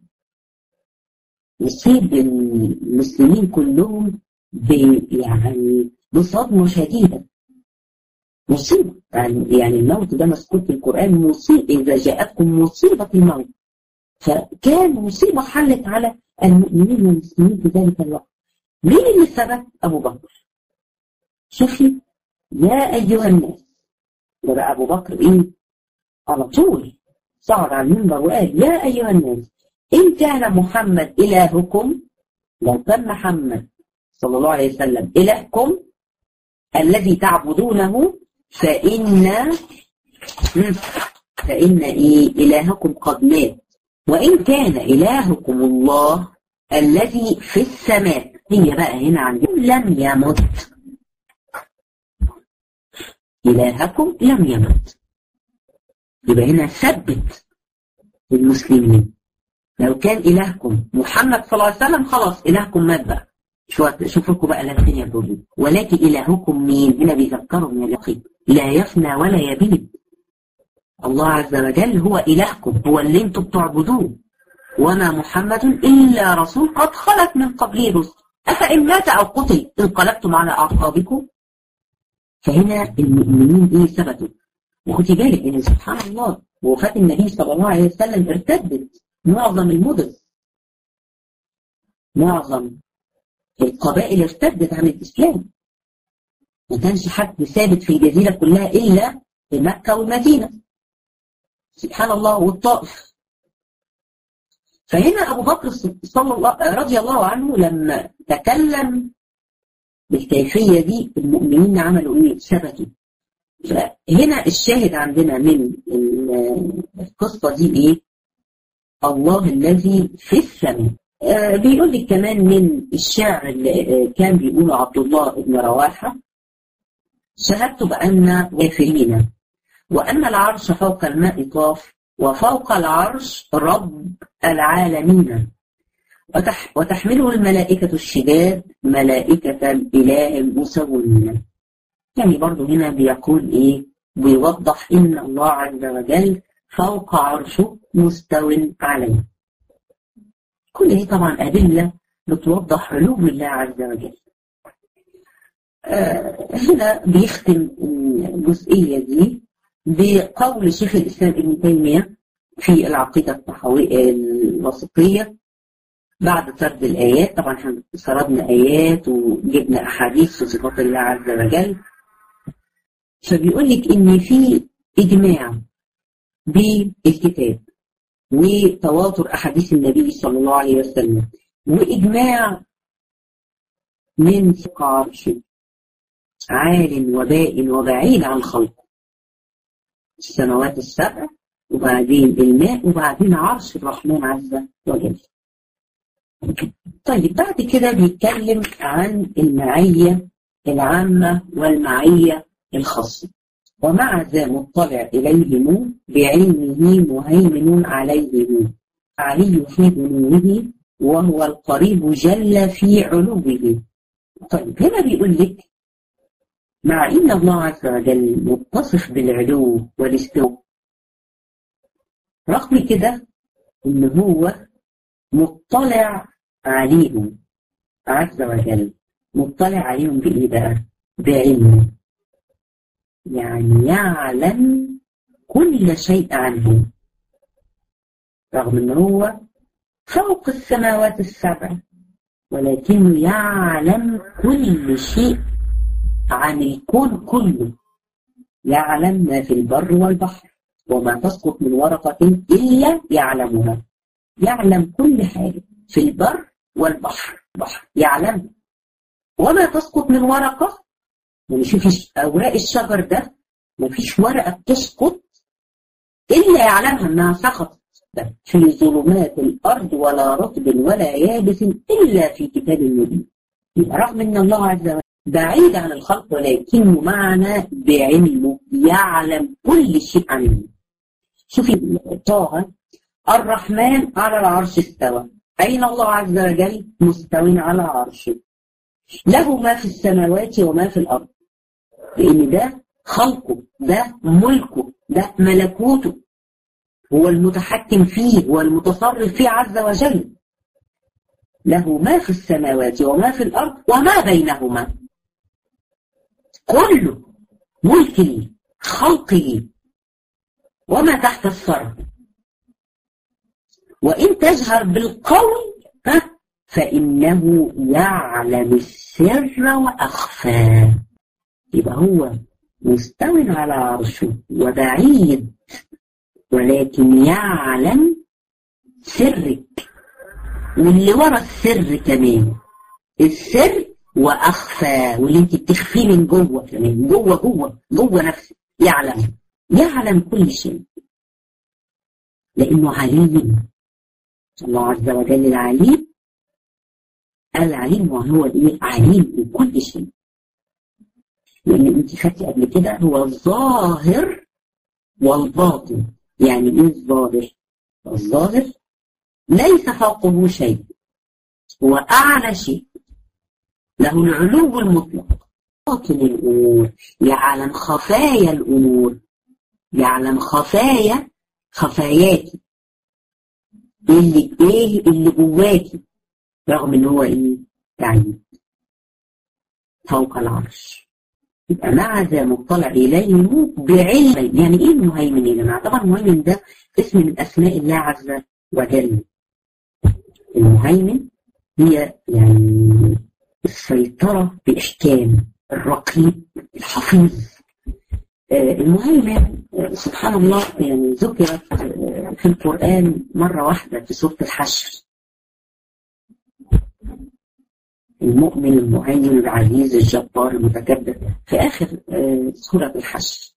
يصيب المسلمين كلهم يعني بصدمه شديده مصيبه يعني يعني الموت ده مذكور في القران مصيبه اذا جاءتكم مصيبه الموت فكان مصيبه حلت على المؤمنين والمسلمين في ذلك الوقت مين اللي ثبت ابو بكر شوفي يا ايها الناس ده بقى ابو بكر ايه على طول صعد على المنبر وقال يا ايها الناس إن كان محمد إلهكم لو كان محمد صلى الله عليه وسلم إلهكم الذي تعبدونه فإن فإن إيه إلهكم قد مات وإن كان إلهكم الله الذي في السماء هي بقى هنا عندنا لم يمت إلهكم لم يمت يبقى هنا ثبت المسلمين لو كان إلهكم محمد صلى الله عليه وسلم خلاص إلهكم مات بقى شوفوا لكم بقى الدنيا دول ولكن إلهكم مين هنا بيذكروا من اليقين لا يفنى ولا يبيد الله عز وجل هو إلهكم هو اللي انتم بتعبدوه وما محمد إلا رسول قد خلت من قبله رسل أفإن مات أو قتل انقلبتم على أعقابكم فهنا المؤمنين إيه ثبتوا وخدي بالك إن سبحان الله وفاة النبي صلى الله عليه وسلم ارتدت معظم المدن معظم القبائل ارتدت عن الإسلام ما كانش حد ثابت في الجزيرة كلها إلا في مكة والمدينة سبحان الله والطائف فهنا أبو بكر صلى الله رضي الله عنه لما تكلم بالكيفية دي المؤمنين عملوا إيه؟ ثبتوا فهنا الشاهد عندنا من القصة دي إيه؟ الله الذي في السماء آه بيقول لك كمان من الشعر اللي كان بيقوله عبد الله بن رواحة شهدت بأن غافرين وأن العرش فوق الماء طاف وفوق العرش رب العالمين وتح وتحمله الملائكة الشداد ملائكة الإله المسومين يعني برضو هنا بيقول إيه بيوضح إن الله عز وجل فوق عرشه مستو عليه كل دي طبعا أدلة بتوضح علوم الله عز وجل آه هنا بيختم الجزئية دي بقول شيخ الإسلام ابن تيمية في العقيدة الطحاوية الوسطية بعد سرد الآيات طبعا احنا سردنا آيات وجبنا أحاديث في صفات الله عز وجل فبيقول لك إن في إجماع بالكتاب وتواتر أحاديث النبي صلى الله عليه وسلم وإجماع من ثقة عرشه عال وبائن وبعيد عن خلقه السماوات السبع وبعدين الماء وبعدين عرش الرحمن عز وجل طيب بعد كده بيتكلم عن المعية العامة والمعية الخاصة ومع ذا مطلع إليهم بعلمه مهيمن عليهم علي في ذنوبه وهو القريب جل في علوه طيب هنا بيقول لك مع إن الله عز وجل متصف بالعلو والاستواء رغم كده إن هو مطلع عليهم عز وجل مطلع عليهم بإيه بقى؟ بعلمه يعني يعلم كل شيء عنه رغم ان هو فوق السماوات السبع ولكنه يعلم كل شيء عن الكون كله يعلم ما في البر والبحر وما تسقط من ورقة إلا يعلمها يعلم كل حاجة في البر والبحر بحر يعلم وما تسقط من ورقة يعني شوفي أوراق الشجر ده مفيش ورقة بتسقط إلا يعلمها إنها سقطت في ظلمات الأرض ولا رطب ولا يابس إلا في كتاب مبين رغم إن الله عز وجل بعيد عن الخلق ولكنه معنا بعلمه يعلم كل شيء عنه شوفي طه الرحمن على العرش استوى أين الله عز وجل مستو على عرشه له ما في السماوات وما في الأرض لأن ده خلقه ده ملكه ده ملكوته هو المتحكم فيه هو المتصرف فيه عز وجل له ما في السماوات وما في الأرض وما بينهما كله ملك لي خلق لي وما تحت الثرى وإن تجهر بالقول ها فإنه يعلم السر وأخفى يبقى هو مستو على عرشه وبعيد ولكن يعلم سرك واللي ورا السر كمان السر واخفى واللي انت بتخفيه من جوه كمان جوه جوه جوه نفسك يعلم يعلم كل شيء لانه عليم الله عز وجل العليم العليم وهو ايه عليم بكل شيء لان انت خدتي قبل كده هو الظاهر والباطن يعني ايه الظاهر الظاهر ليس فوقه شيء هو اعلى شيء له العلو المطلق باطن الامور يعلم خفايا الامور يعلم خفايا خفاياكي اللي ايه اللي جواكي رغم ان هو ايه تعيين فوق العرش يبقى مع ذا مطلع اليه بعلم يعني ايه المهيمن يا جماعه طبعا المهيمن ده اسم من اسماء الله عز وجل المهيمن هي يعني السيطرة بإحكام الرقيب الحفيظ المهيمن سبحان الله يعني ذكرت في القرآن مرة واحدة في سورة الحشر المؤمن المهيمن العزيز الجبار المتكبر في آخر سورة الحشر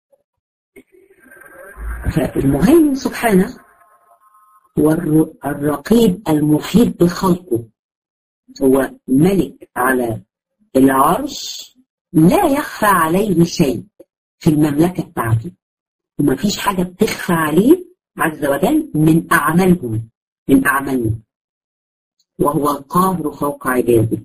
فالمهيمن سبحانه هو الرقيب المحيط بخلقه هو ملك على العرش لا يخفى عليه شيء في المملكة بتاعته وما فيش حاجة بتخفى عليه عز وجل من أعمالهم من أعمالهم وهو القاهر فوق عباده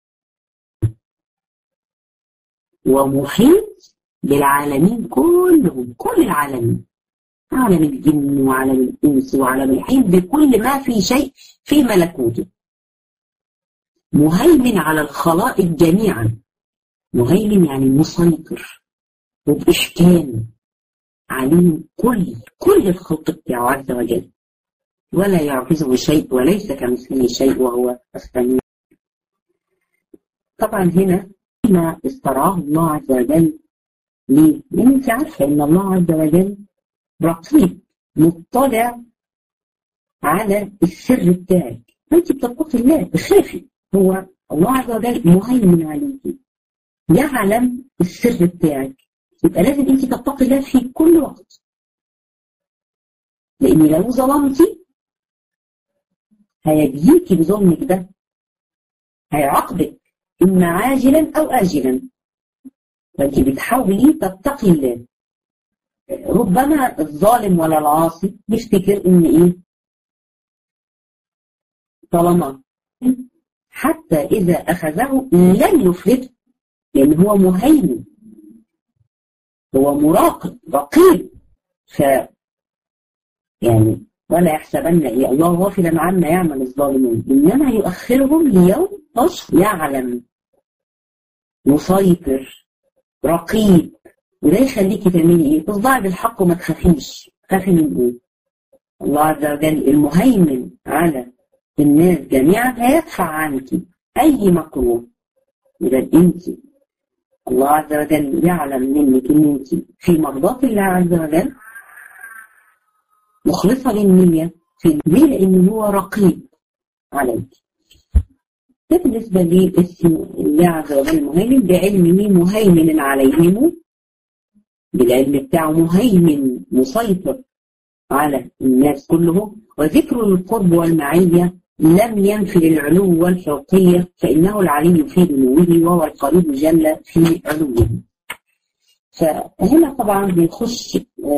ومحيط بالعالمين كلهم كل العالمين عالم الجن وعالم الإنس وعالم الحين بكل ما في شيء في ملكوته مهيمن على الخلائق جميعا مهيمن يعني مسيطر وبإحكام عليهم كل كل الخلق بتاعه عز وجل ولا يعجزه شيء وليس كمثله شيء وهو السميع طبعا هنا ما استرعاه الله عز وجل ليه؟ لأن أنت عارفة إن الله عز وجل رقيب مطلع على السر بتاعك فأنت بتتقي الله بخافي هو الله عز وجل مهيمن عليك يعلم السر بتاعك يبقى لازم انت تتقي الله في كل وقت لان لو ظلمتي هيجزيكي بظلمك ده هيعاقبك اما عاجلا او اجلا فانت بتحاولي تتقي الله ربما الظالم ولا العاصي يفتكر ان ايه طالما حتى إذا أخذه لن يفلته لأن هو مهيمن هو مراقب رقيب ف يعني ولا يحسبن إيه الله غافلا عما يعمل الظالمون إنما يؤخرهم ليوم فصل يعلم مسيطر رقيب وده يخليكي تعملي ايه؟ تصدعي بالحق وما تخافيش خافي من ايه؟ الله عز وجل المهيمن على الناس جميعا هيدفع عنك أي مكروه إذا أنت الله عز وجل يعلم منك أن أنت في مرضاة الله عز وجل مخلصة للنية في ليه لأن هو رقيب عليك ده بالنسبة لاسم الله عز وجل مهيمن بعلمه مهيمن عليهم بالعلم بتاعه مهيمن مسيطر على الناس كلهم وذكر القرب والمعية لم ينفي العلو والفوقية فإنه العلي في علوه وهو القريب جل في علوه فهنا طبعا بيخش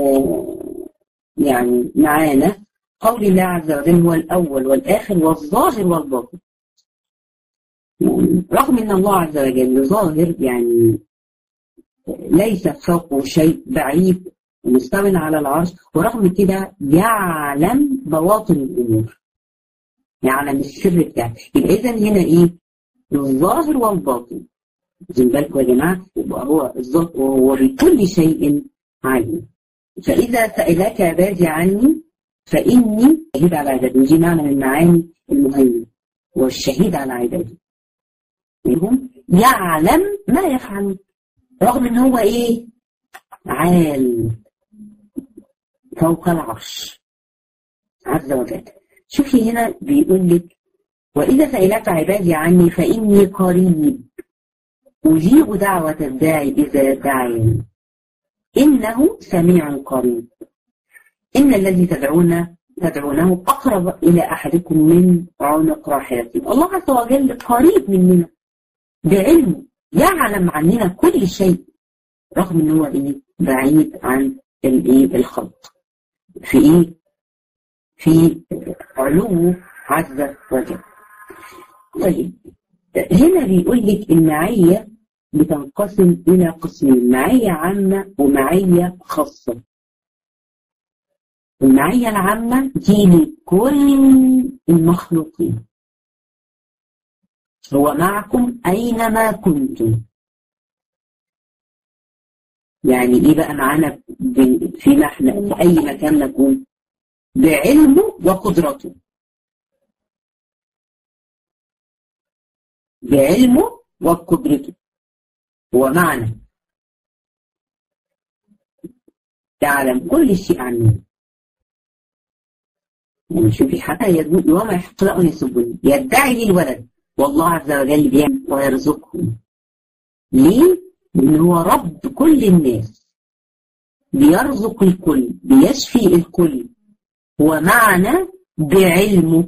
يعني معانا قول الله عز وجل هو الأول والآخر والظاهر والباطن يعني رغم أن الله عز وجل ظاهر يعني ليس فوقه شيء بعيد ومستوى على العرش ورغم كده يعلم بواطن الأمور يعلم السر بتاعه يبقى إذا هنا إيه؟ الظاهر والباطن خدوا بالكم يا جماعة يبقى هو الظاهر وهو بكل شيء عليم فإذا سألك عبادي عني فإني شهيد على عبادي ودي معنى من معاني المهيمن هو الشهيد على عبادي منهم يعلم ما يفعلون رغم ان هو ايه عال فوق العرش عز وجل شوفي هنا بيقول لك وإذا سألك عبادي عني فإني قريب أجيب دعوة الداعي إذا دعاني إنه سميع قريب إن الذي تدعون تدعونه أقرب إلى أحدكم من عنق راحلته الله عز وجل قريب مننا بعلمه يعلم عننا كل شيء رغم ان هو ايه بعيد عن الايه الخلق في ايه في علوه عز وجل طيب هنا بيقول لك المعية بتنقسم إلى قسمين معية عامة ومعية خاصة المعية العامة دي لكل المخلوقين هو معكم أينما كنتم يعني إيه بقى معانا فيما احنا في أي مكان نكون بعلمه وقدرته بعلمه وقدرته هو معنا يعلم كل شيء عنه يعني شوفي حتى يدعي وما يحق له ان يسبني يدعي لي الولد والله عز وجل بيعمل ويرزقهم ليه؟ لأن هو رب كل الناس بيرزق الكل بيشفي الكل هو معنا بعلمه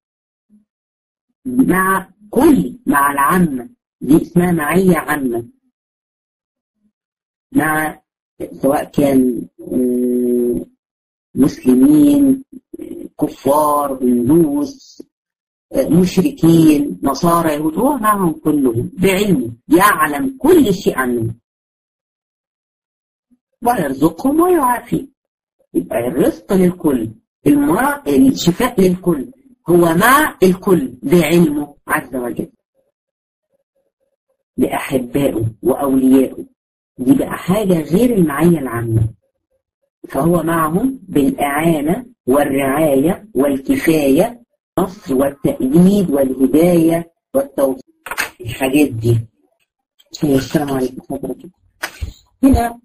مع كل مع العامة دي اسمها معية عامة مع سواء كان مسلمين كفار هندوس مشركين نصارى يهود هو معهم كلهم بعلمه يعلم كل شيء عنهم ويرزقهم ويعافي يبقى الرزق للكل المرض الشفاء للكل هو مع الكل بعلمه عز وجل لأحبائه وأوليائه دي بقى حاجة غير المعية العامة فهو معهم بالإعانة والرعاية والكفاية النصر والتأييد والهداية والتوفيق الحاجات دي السلام عليكم حضرتك هنا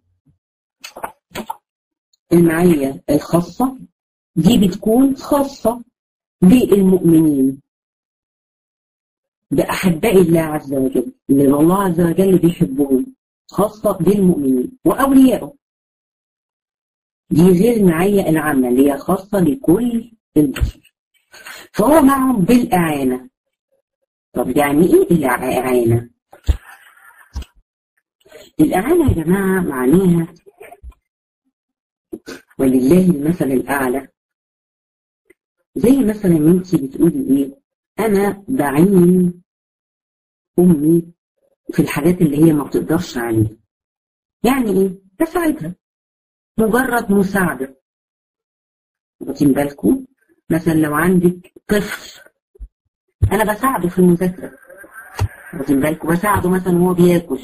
المعية الخاصة دي بتكون خاصة بالمؤمنين بأحباء الله عز وجل اللي الله عز وجل بيحبهم خاصة بالمؤمنين وأوليائه دي غير المعية العامة اللي هي خاصة لكل البشر فهو معهم بالإعانة طب يعني إيه الإعانة؟ الإعانة يا جماعة معناها ولله المثل الأعلى زي مثلا انت بتقولي ايه انا بعين امي في الحاجات اللي هي ما بتقدرش عليها يعني ايه بساعدها مجرد مساعدة واخدين بالكم مثلا لو عندك طفل انا بساعده في المذاكرة واخدين بالكم بساعده مثلا وهو بياكل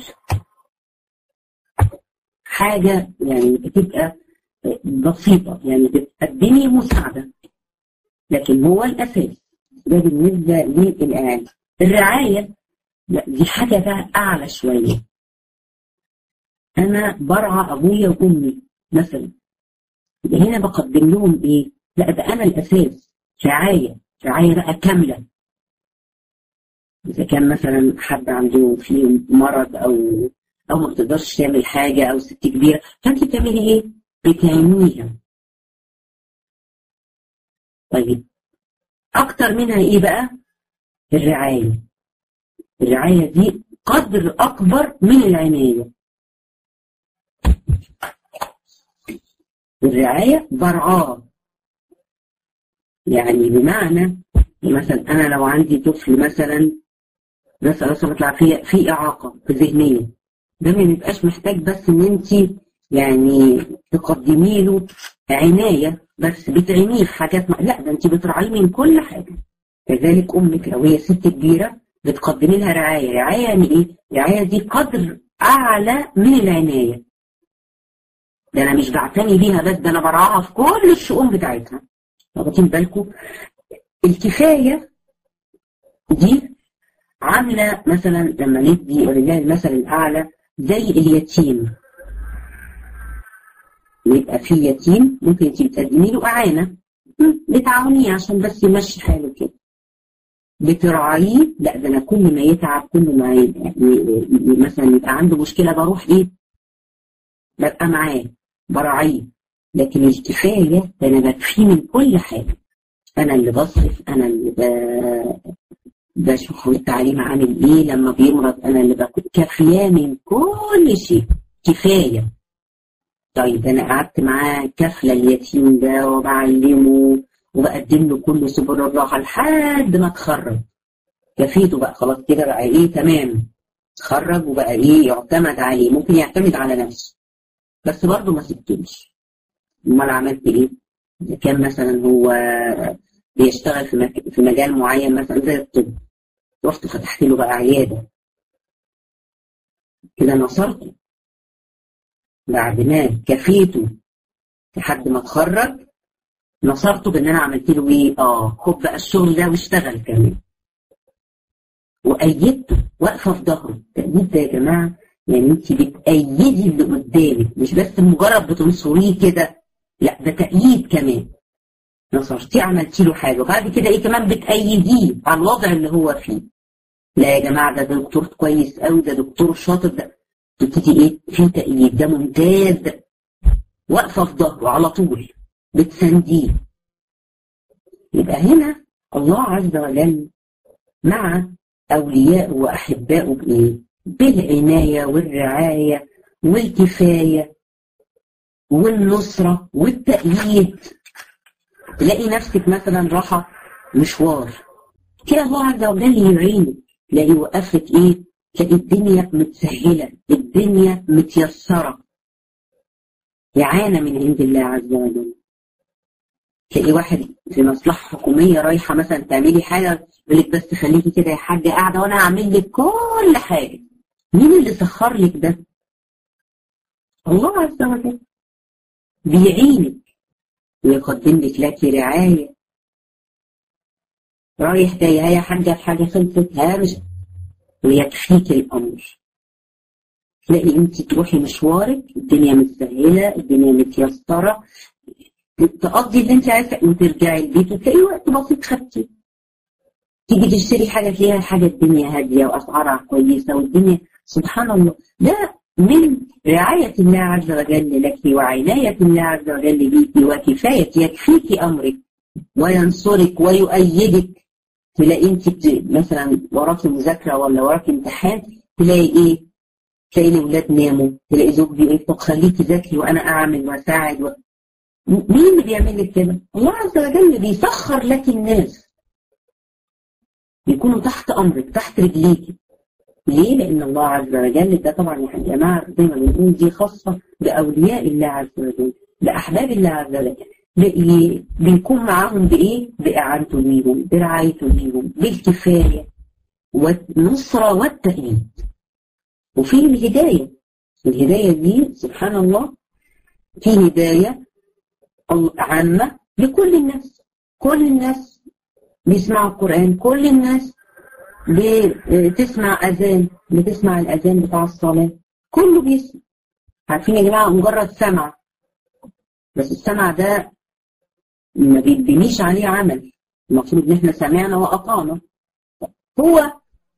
حاجة يعني بتبقى بسيطة يعني بتقدمي مساعدة لكن هو الأساس ده بالنسبة للإعانة الرعاية لا دي حاجة بقى أعلى شوية أنا برعى أبويا وأمي مثلا يبقى هنا بقدم لهم إيه؟ لا ده أنا الأساس رعاية رعاية بقى كاملة إذا كان مثلا حد عنده فيه مرض أو أو ما بتقدرش تعمل حاجة أو ست كبيرة فأنت بتعملي إيه؟ بتعينيها طيب أكتر منها إيه بقى؟ الرعاية الرعاية دي قدر أكبر من العناية الرعاية برعاه يعني بمعنى مثلا أنا لو عندي طفل مثلا مثلا مثلا بطلع فيه في إعاقة في ذهنية ده ما بيبقاش محتاج بس إن أنت يعني تقدمي له عناية بس بتعينيه في حاجات ما... لا ده انت بتراعيه من كل حاجة كذلك امك لو هي ست كبيرة بتقدمي لها رعاية رعاية يعني ايه الرعاية دي قدر اعلى من العناية ده انا مش بعتني بيها بس ده انا براعاها في كل الشؤون بتاعتها واخدين بالكم الكفاية دي عاملة مثلا لما ندي ولله المثل الأعلى زي اليتيم يبقى في يتيم ممكن انت بتقدمي له اعانه بتعاونيه عشان بس يمشي حاله كده بتراعيه لا ده انا كل ما يتعب كل ما يعني مثلا يبقى عنده مشكله بروح ايه ببقى معاه براعيه لكن الكفايه ده انا بكفيه من كل حاجه انا اللي بصرف انا اللي ب... بشوف التعليم عامل ايه لما بيمرض انا اللي بكون كافياه من كل شيء كفايه طيب انا قعدت معاه كفله اليتيم ده وبعلمه وبقدم له كل سبل الراحه لحد ما اتخرج كفيته بقى خلاص كده بقى ايه تمام اتخرج وبقى ايه يعتمد عليه ممكن يعتمد على نفسه بس برضه ما سبتوش امال عملت ايه؟ اذا كان مثلا هو بيشتغل في مك... في مجال معين مثلا زي الطب رحت فتحت له بقى عياده كده نصرته بعد ما كفيته لحد ما اتخرج نصرته بان انا عملت له ايه؟ اه خد بقى الشغل ده واشتغل كمان. وايدته واقفه في ظهره، التأييد ده يا جماعه يعني انت بتأيدي اللي قدامك مش بس مجرد بتنصريه كده لا ده تأييد كمان. نصرتيه عملتي له حاجه وبعد كده ايه كمان بتأيديه على الوضع اللي هو فيه. لا يا جماعه ده, ده دكتور كويس قوي ده دكتور شاطر ده تبتدي ايه؟ في تأييد ده ممتاز ده واقفه في ظهره على طول. بتسانديه يبقى هنا الله عز وجل مع أولياء وأحبائه بإيه؟ بالعناية والرعاية والكفاية والنصرة والتأييد تلاقي نفسك مثلا راحة مشوار كده الله عز وجل يعينك تلاقي وقفت ايه تلاقي الدنيا متسهلة الدنيا متيسرة إعانة من عند الله عز وجل تلاقي واحد في مصلحة حكومية رايحة مثلا تعملي حاجة يقول لك بس خليكي كده يا حاجة قاعدة وأنا هعمل لك كل حاجة مين اللي سخر لك ده؟ الله عز وجل بيعينك ويقدم لك لك رعاية رايح جاي هيا حاجة في حاجة خلصت ها مش ويكفيك الأمر تلاقي انت تروحي مشوارك الدنيا متسهلة الدنيا متيسرة تقضي اللي انت عايزه وترجعي البيت وتلاقي وقت بسيط خدتي تيجي تشتري حاجه فيها حاجه الدنيا هاديه واسعارها كويسه والدنيا سبحان الله ده من رعاية الله عز وجل لك وعناية الله عز وجل بيك وكفاية يكفيك أمرك وينصرك ويؤيدك تلاقي انت مثلا وراكي مذاكرة ولا وراكي امتحان تلاقي ايه؟ تلاقي الأولاد ناموا تلاقي زوج بيقول طب خليكي ذاكري وأنا أعمل وأساعد و... مين اللي بيعمل لك كده؟ الله عز وجل بيسخر لك الناس بيكونوا تحت امرك تحت رجليك ليه؟ لان الله عز وجل ده طبعا يا جماعه زي ما بنقول دي خاصه باولياء الله عز وجل باحباب الله عز وجل بيكون معاهم بايه؟ باعانته ليهم برعايته ليهم بالكفايه والنصره والتأييد وفي الهدايه الهدايه دي سبحان الله في هدايه عامة لكل الناس كل الناس بيسمعوا القرآن كل الناس بتسمع أذان بتسمع الأذان بتاع الصلاة كله بيسمع عارفين يا جماعة مجرد سمع بس السمع ده ما بيبنيش عليه عمل المفروض ان احنا سمعنا وأطعنا هو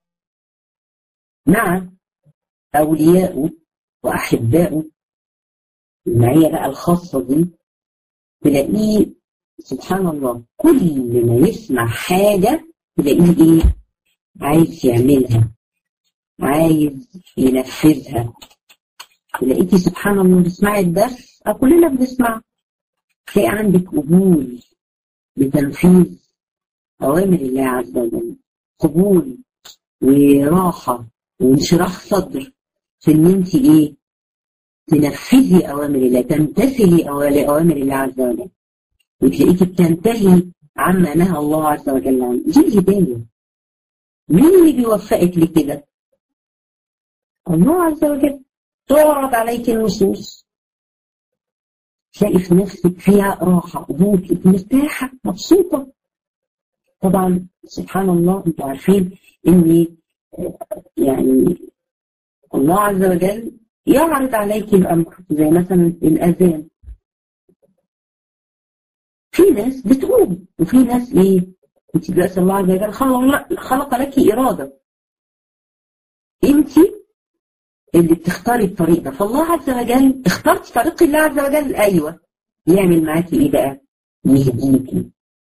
مع أوليائه وأحبائه المعية بقى الخاصة دي تلاقيه سبحان الله كل ما يسمع حاجة تلاقيه ايه عايز يعملها عايز ينفذها تلاقيكي سبحان الله بتسمعي الدرس أو كلنا بنسمع تلاقي عندك قبول بتنفيذ أوامر الله عز وجل قبول وراحة وانشراح صدر في إن أنت إيه تنفذي أوامر الله تمتثلي لأوامر الله عز وجل وتلاقيكي بتنتهي عما نهى الله عز وجل عنه دي الهداية مين اللي بيوفقك لكده؟ الله عز وجل تعرض عليك النصوص تلاقي في نفسك فيها راحة قبول مرتاحة مبسوطة طبعا سبحان الله انتوا عارفين ان يعني الله عز وجل يعرض عليك الأمر زي مثلا الأذان في في ناس بتقوم وفي ناس ايه انت دلوقتي الله عز وجل خلق, خلق لك اراده انت اللي بتختاري الطريق ده فالله عز وجل اخترت طريق الله عز وجل ايوه يعمل معاكي ايه بقى يهديكي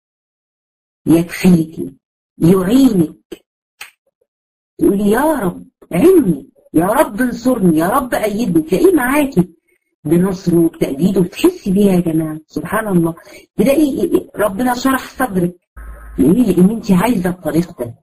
يكفيكي يعينك تقولي يا رب عيني يا رب انصرني يا رب ايدني تلاقيه معاكي بنصره وبتأييده وتحسي بيها يا جماعه سبحان الله تلاقي ربنا شرح صدرك ليه؟ لان انت عايزه الطريق ده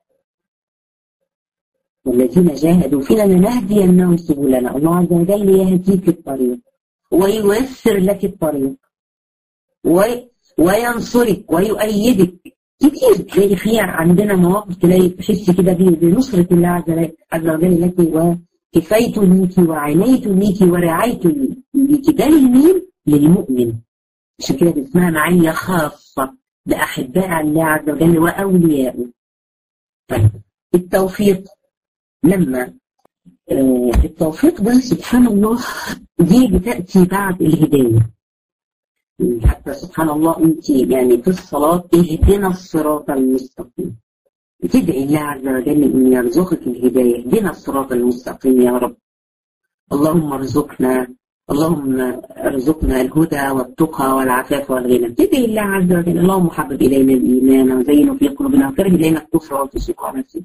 والذين جاهدوا فينا لنهدينهم سبلنا الله عز وجل يهديك الطريق وييسر لك الطريق وي... وينصرك ويؤيدك كتير تلاقي فيها عندنا مواقف تلاقي تحسي كده بنصرة الله عز وجل لك وكفيت ليك وعنيت ليك ورعيت ليك ده للمين؟ للمؤمن عشان كده اسمها معية خاصة بأحباء الله عز وجل وأوليائه طيب التوفيق لما آه التوفيق ده سبحان الله دي بتأتي بعد الهداية حتى سبحان الله انت يعني في الصلاة اهدنا الصراط المستقيم بتدعي الله عز وجل ان يرزقك الهداية اهدنا الصراط المستقيم يا رب اللهم ارزقنا اللهم ارزقنا الهدى والتقى والعفاف والغنى تدعي الله عز وجل اللهم حبب الينا الايمان وزينه في قلوبنا وكره الينا الكفر والفسوق والعصيان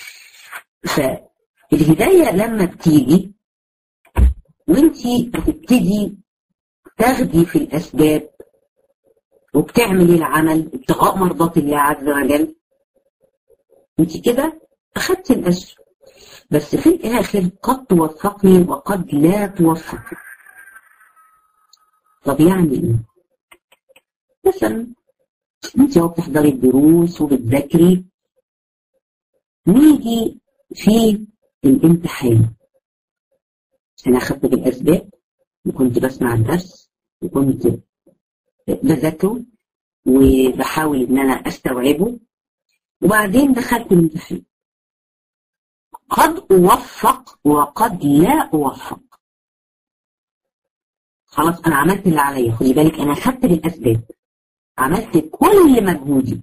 فالهداية لما بتيجي وانت بتبتدي تاخدي في الأسباب وبتعملي العمل ابتغاء مرضات الله عز وجل انت كده أخدت الأجر بس في الآخر قد توفقني وقد لا توفقني طب يعني ايه؟ مثلا انت اهو بتحضري الدروس وبتذاكري نيجي في الامتحان انا اخدت بالاسباب وكنت بسمع الدرس وكنت بذاكره وبحاول ان انا استوعبه وبعدين دخلت الامتحان قد اوفق وقد لا اوفق خلاص انا عملت اللي عليا خدي بالك انا خدت بالاسباب عملت كل مجهودي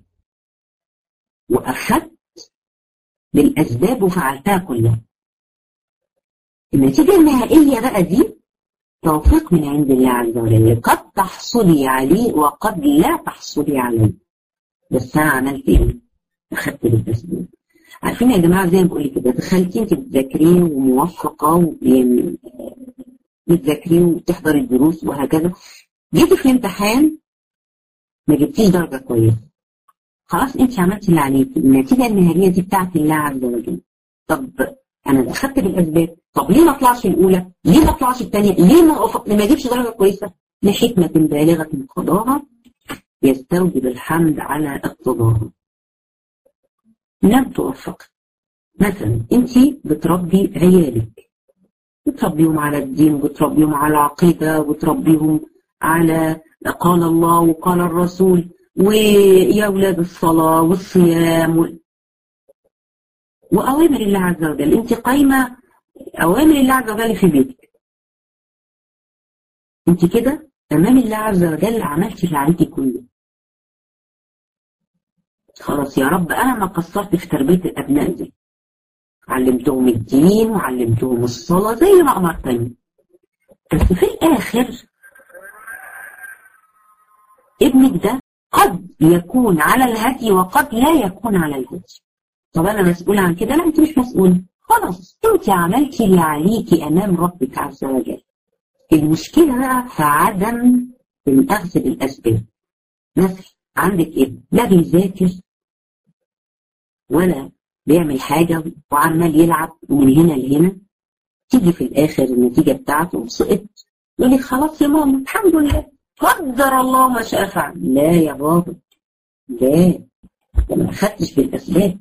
واخدت بالاسباب وفعلتها كلها النتيجه النهائيه بقى دي توفيق من عند الله عز وجل قد تحصلي عليه وقد لا تحصلي عليه بس انا عملت ايه؟ اخدت بالاسباب عارفين يا جماعه زي ما بقول كده دخلتي انت بتذاكري وموفقه يعني بتذاكري وتحضري الدروس وهكذا جيتي في الامتحان ما جبتيش درجه كويسه خلاص انت عملتي اللي عليكي النتيجه النهائيه دي بتاعت الله عز وجل طب انا اخدت بالاسباب طب ليه ما اطلعش الاولى ليه ما اطلعش الثانيه ليه ما أفق... ما اجيبش درجه كويسه لحكمه بالغه قضاها يستوجب الحمد على اقتضاها لم توفق مثلا انت بتربي عيالك بتربيهم على الدين وبتربيهم على العقيده وبتربيهم على قال الله وقال الرسول ويا اولاد الصلاه والصيام و... وأوامر الله عز وجل أنت قايمة أوامر الله عز وجل في بيتك أنت كده أمام الله عز وجل عملتي اللي عليكي كله خلاص يا رب أنا ما قصرت في تربية الأبناء دي علمتهم الدين وعلمتهم الصلاة زي ما أمرتني بس في الآخر ابنك ده قد يكون على الهدي وقد لا يكون على الهدي طب انا مسؤول عن كده لا انت مش مسؤول خلاص انت عملتي اللي عليكي امام ربك عز وجل المشكله بقى في عدم الاخذ بالاسباب مثلا عندك ابن لا بيذاكر ولا بيعمل حاجه وعمال يلعب من هنا لهنا تيجي في الاخر النتيجه بتاعته سقط يقول لك خلاص يا ماما الحمد لله قدر الله ما شاء فعل لا يا بابا لا ده ما اخدتش بالاسباب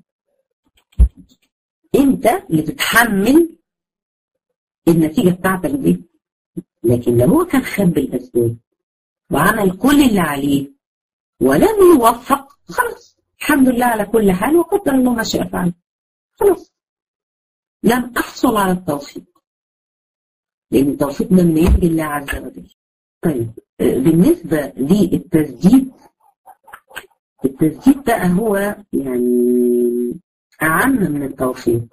انت اللي تتحمل النتيجة بتاعتك دي لكن لو هو كان خب الأسباب وعمل كل اللي عليه ولم يوفق خلاص الحمد لله على كل حال وقدر الله ما شاء فعل خلاص لم أحصل على التوفيق لأن التوفيق ده من عند الله عز وجل طيب بالنسبة للتسديد التسديد بقى هو يعني أعم من التوفيق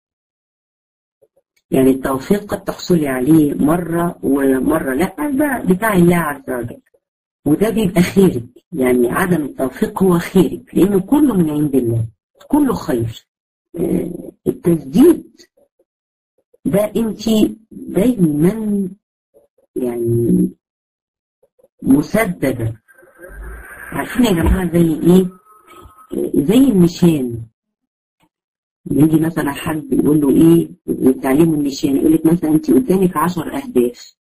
يعني التوفيق قد تحصلي عليه مرة ومرة لا ده بتاع الله عز وجل وده بيبقى خيرك يعني عدم التوفيق هو خيرك لأنه كله من عند الله كله خير التسديد ده انت دايما يعني مسددة عارفين يا جماعة زي ايه زي النشان يجي مثلا حد يقول له ايه تعليم النشان يقول لك مثلا انت قدامك 10 اهداف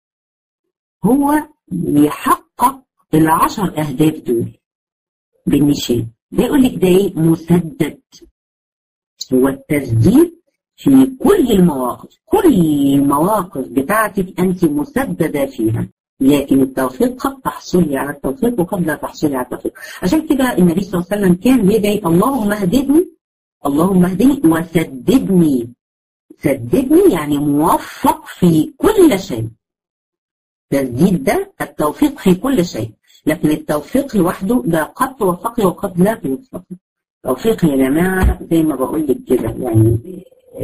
هو يحقق العشر اهداف دول بالنشان ده يقول لك ده ايه مسدد هو التسديد في كل المواقف كل المواقف بتاعتك انت مسدده فيها لكن التوفيق قد تحصلي على التوفيق وقد لا تحصلي على التوفيق عشان كده النبي صلى الله عليه وسلم كان بيدعي اللهم اهدني اللهم اهدني وسددني سددني يعني موفق في كل شيء تسديد ده التوفيق في كل شيء لكن التوفيق لوحده ده قد توفقي وقد لا توفقي توفيق يا جماعة زي ما بقول لك كده يعني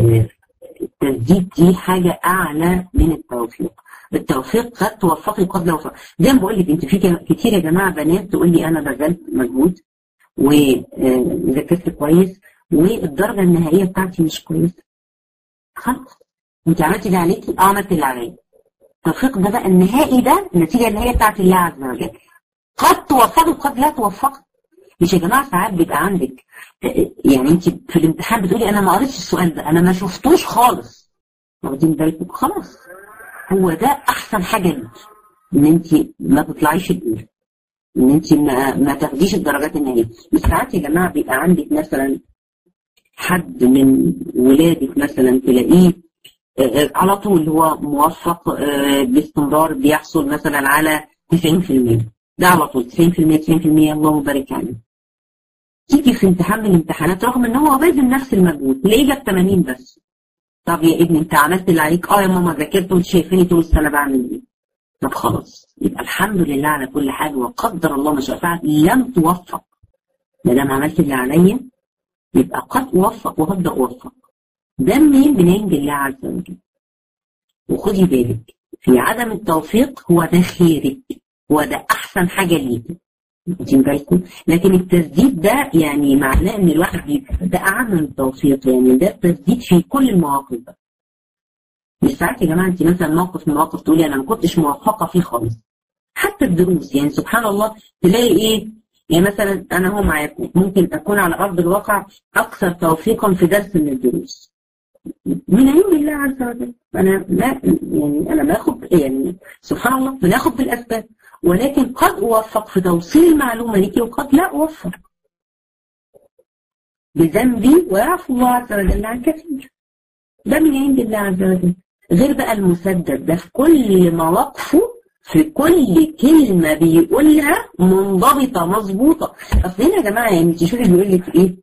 التسديد دي حاجة أعلى من التوفيق التوفيق قد توفقي قد لا توفقي زي ما بقول لك أنت في كتير يا جماعة بنات تقول لي أنا بذلت مجهود وذاكرت كويس والدرجة النهائية بتاعتي مش كويسة خلاص أنت عملتي اللي عليكي أه عملت اللي عليا التوفيق ده بقى النهائي ده النتيجة النهائية بتاعت الله عز وجل قد توفقي وقد لا توفقي مش يا جماعه ساعات بيبقى عندك يعني انت في الامتحان بتقولي انا ما قريتش السؤال ده انا ما شفتوش خالص واخدين بالكم خلاص هو ده احسن حاجه ليك ان انت ما تطلعيش الاولى ان انت ما, ما تاخديش الدرجات النهائيه بس ساعات يا جماعه بيبقى عندك مثلا حد من ولادك مثلا تلاقيه على طول هو موفق باستمرار بيحصل مثلا على 90% ده على طول 90% 90% اللهم بارك عليه تيجي في امتحان من الامتحانات رغم ان هو باذل نفس المجهود تلاقيه جاب 80 بس طب يا ابني انت عملت اللي عليك اه يا ماما ذاكرت وانت شايفيني طول السنه بعمل ايه طب خلاص يبقى الحمد لله على كل حاجه وقدر الله ما شاء فعل لم توفق ما دام عملت اللي عليا يبقى قد اوفق وقد اوفق ده منين من عند الله عز وجل وخدي بالك في عدم التوفيق هو ده خيرك هو ده احسن حاجه ليكي واخدين بالكم لكن التسديد ده يعني معناه ان الواحد بيبقى ده اعم من التوفيق يعني ده التسديد في كل المواقف بقى مش ساعات يا جماعه انت مثلا موقف من المواقف تقولي انا ما كنتش موفقه فيه خالص حتى الدروس يعني سبحان الله تلاقي ايه يعني مثلا انا هو معاكم ممكن اكون على ارض الواقع اكثر توفيقا في درس من الدروس من عند الله عز وجل انا لا يعني انا باخد يعني سبحان الله بناخد بالاسباب ولكن قد اوفق في توصيل المعلومه ليكي وقد لا اوفق بذنبي ويعفو الله عز وجل عن كثير ده من عند الله عز وجل غير بقى المسدد ده في كل مواقفه في كل كلمة بيقولها منضبطة مظبوطة أصل هنا يا جماعة يعني تشوفي بيقول لك إيه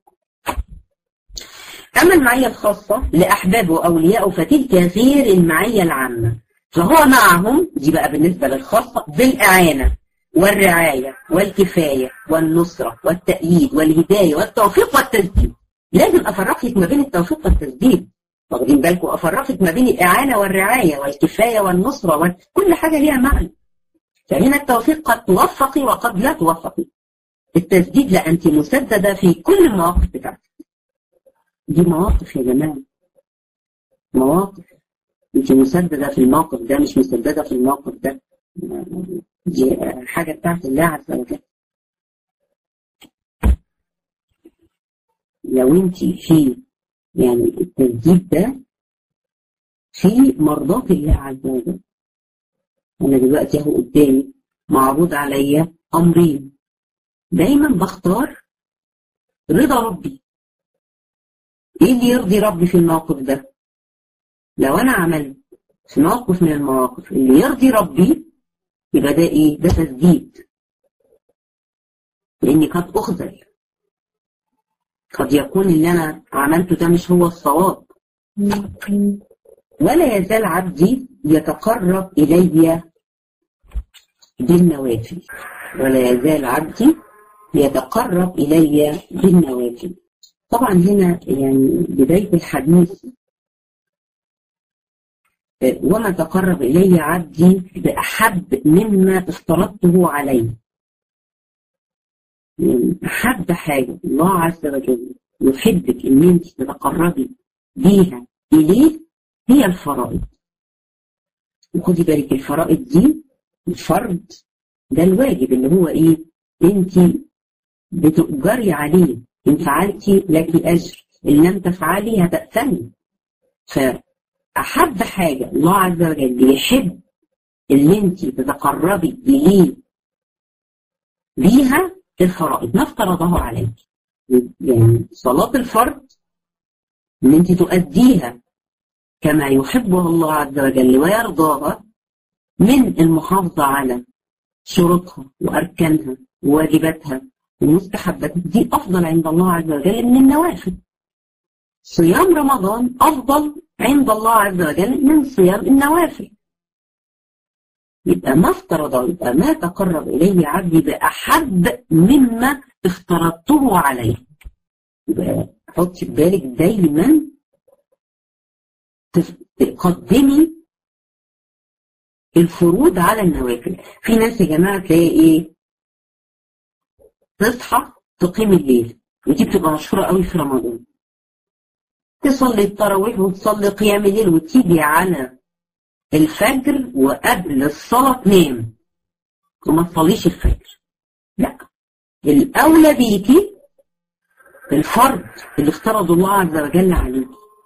أما المعية الخاصة لأحبابه وأوليائه فتلك غير المعية العامة فهو معهم دي بقى بالنسبة للخاصة بالإعانة والرعاية والكفاية والنصرة والتأييد والهداية والتوفيق والتسديد لازم أفرق لك ما بين التوفيق والتسديد واخدين بالكم أفرق لك ما بين الإعانة والرعاية والكفاية والنصرة وكل حاجة ليها معنى فهنا التوفيق قد توفقي وقد لا توفقي التسديد لا أنت مسددة في كل المواقف بتاعتك دي مواقف يا جماعة مواقف انت مسددة في الموقف ده مش مسددة في الموقف ده دي حاجة بتاعت الله عز وجل لو انت في يعني التسديد ده في مرضاة الله عز وجل انا دلوقتي اهو قدامي معروض عليا امرين دايما بختار رضا ربي ايه اللي يرضي ربي في الموقف ده لو انا عملت في موقف من المواقف اللي يرضي ربي يبقى ده ايه ده تسديد لاني قد اخذل قد يكون اللي انا عملته ده مش هو الصواب ولا يزال عبدي يتقرب الي بالنوافل ولا يزال عبدي يتقرب إلي بالنوافل طبعا هنا يعني بداية الحديث وما تقرب إلي عبدي بأحب مما افترضته عليه يعني أحب حاجة الله عز وجل يحبك إن أنت تتقربي بيها إليه هي الفرائض وخدي بالك الفرائض دي الفرض ده الواجب اللي هو إيه أنت بتؤجري عليه إن فعلتي لك أجر إن لم تفعلي هتأثمي فأحب حاجة الله عز وجل يحب اللي أنت تتقربي إليه بيها الفرائض ما افترضه عليك يعني صلاة الفرض ان انت تؤديها كما يحبها الله عز وجل ويرضاها من المحافظة على شروطها وأركانها وواجباتها ومستحباتها دي أفضل عند الله عز وجل من النوافل صيام رمضان أفضل عند الله عز وجل من صيام النوافل يبقى ما افترض يبقى ما تقرب إليه عبدي بأحب مما افترضته عليه يبقى حطي في بالك دايما تقدمي الفروض على النوافل في ناس يا جماعة تلاقي ايه تصحى تقيم الليل ودي بتبقى مشهورة قوي في رمضان تصلي التراويح وتصلي قيام الليل وتيجي على الفجر وقبل الصلاة تنام وما تصليش الفجر لا الأولى بيكي الفرض اللي افترض الله عز وجل عليك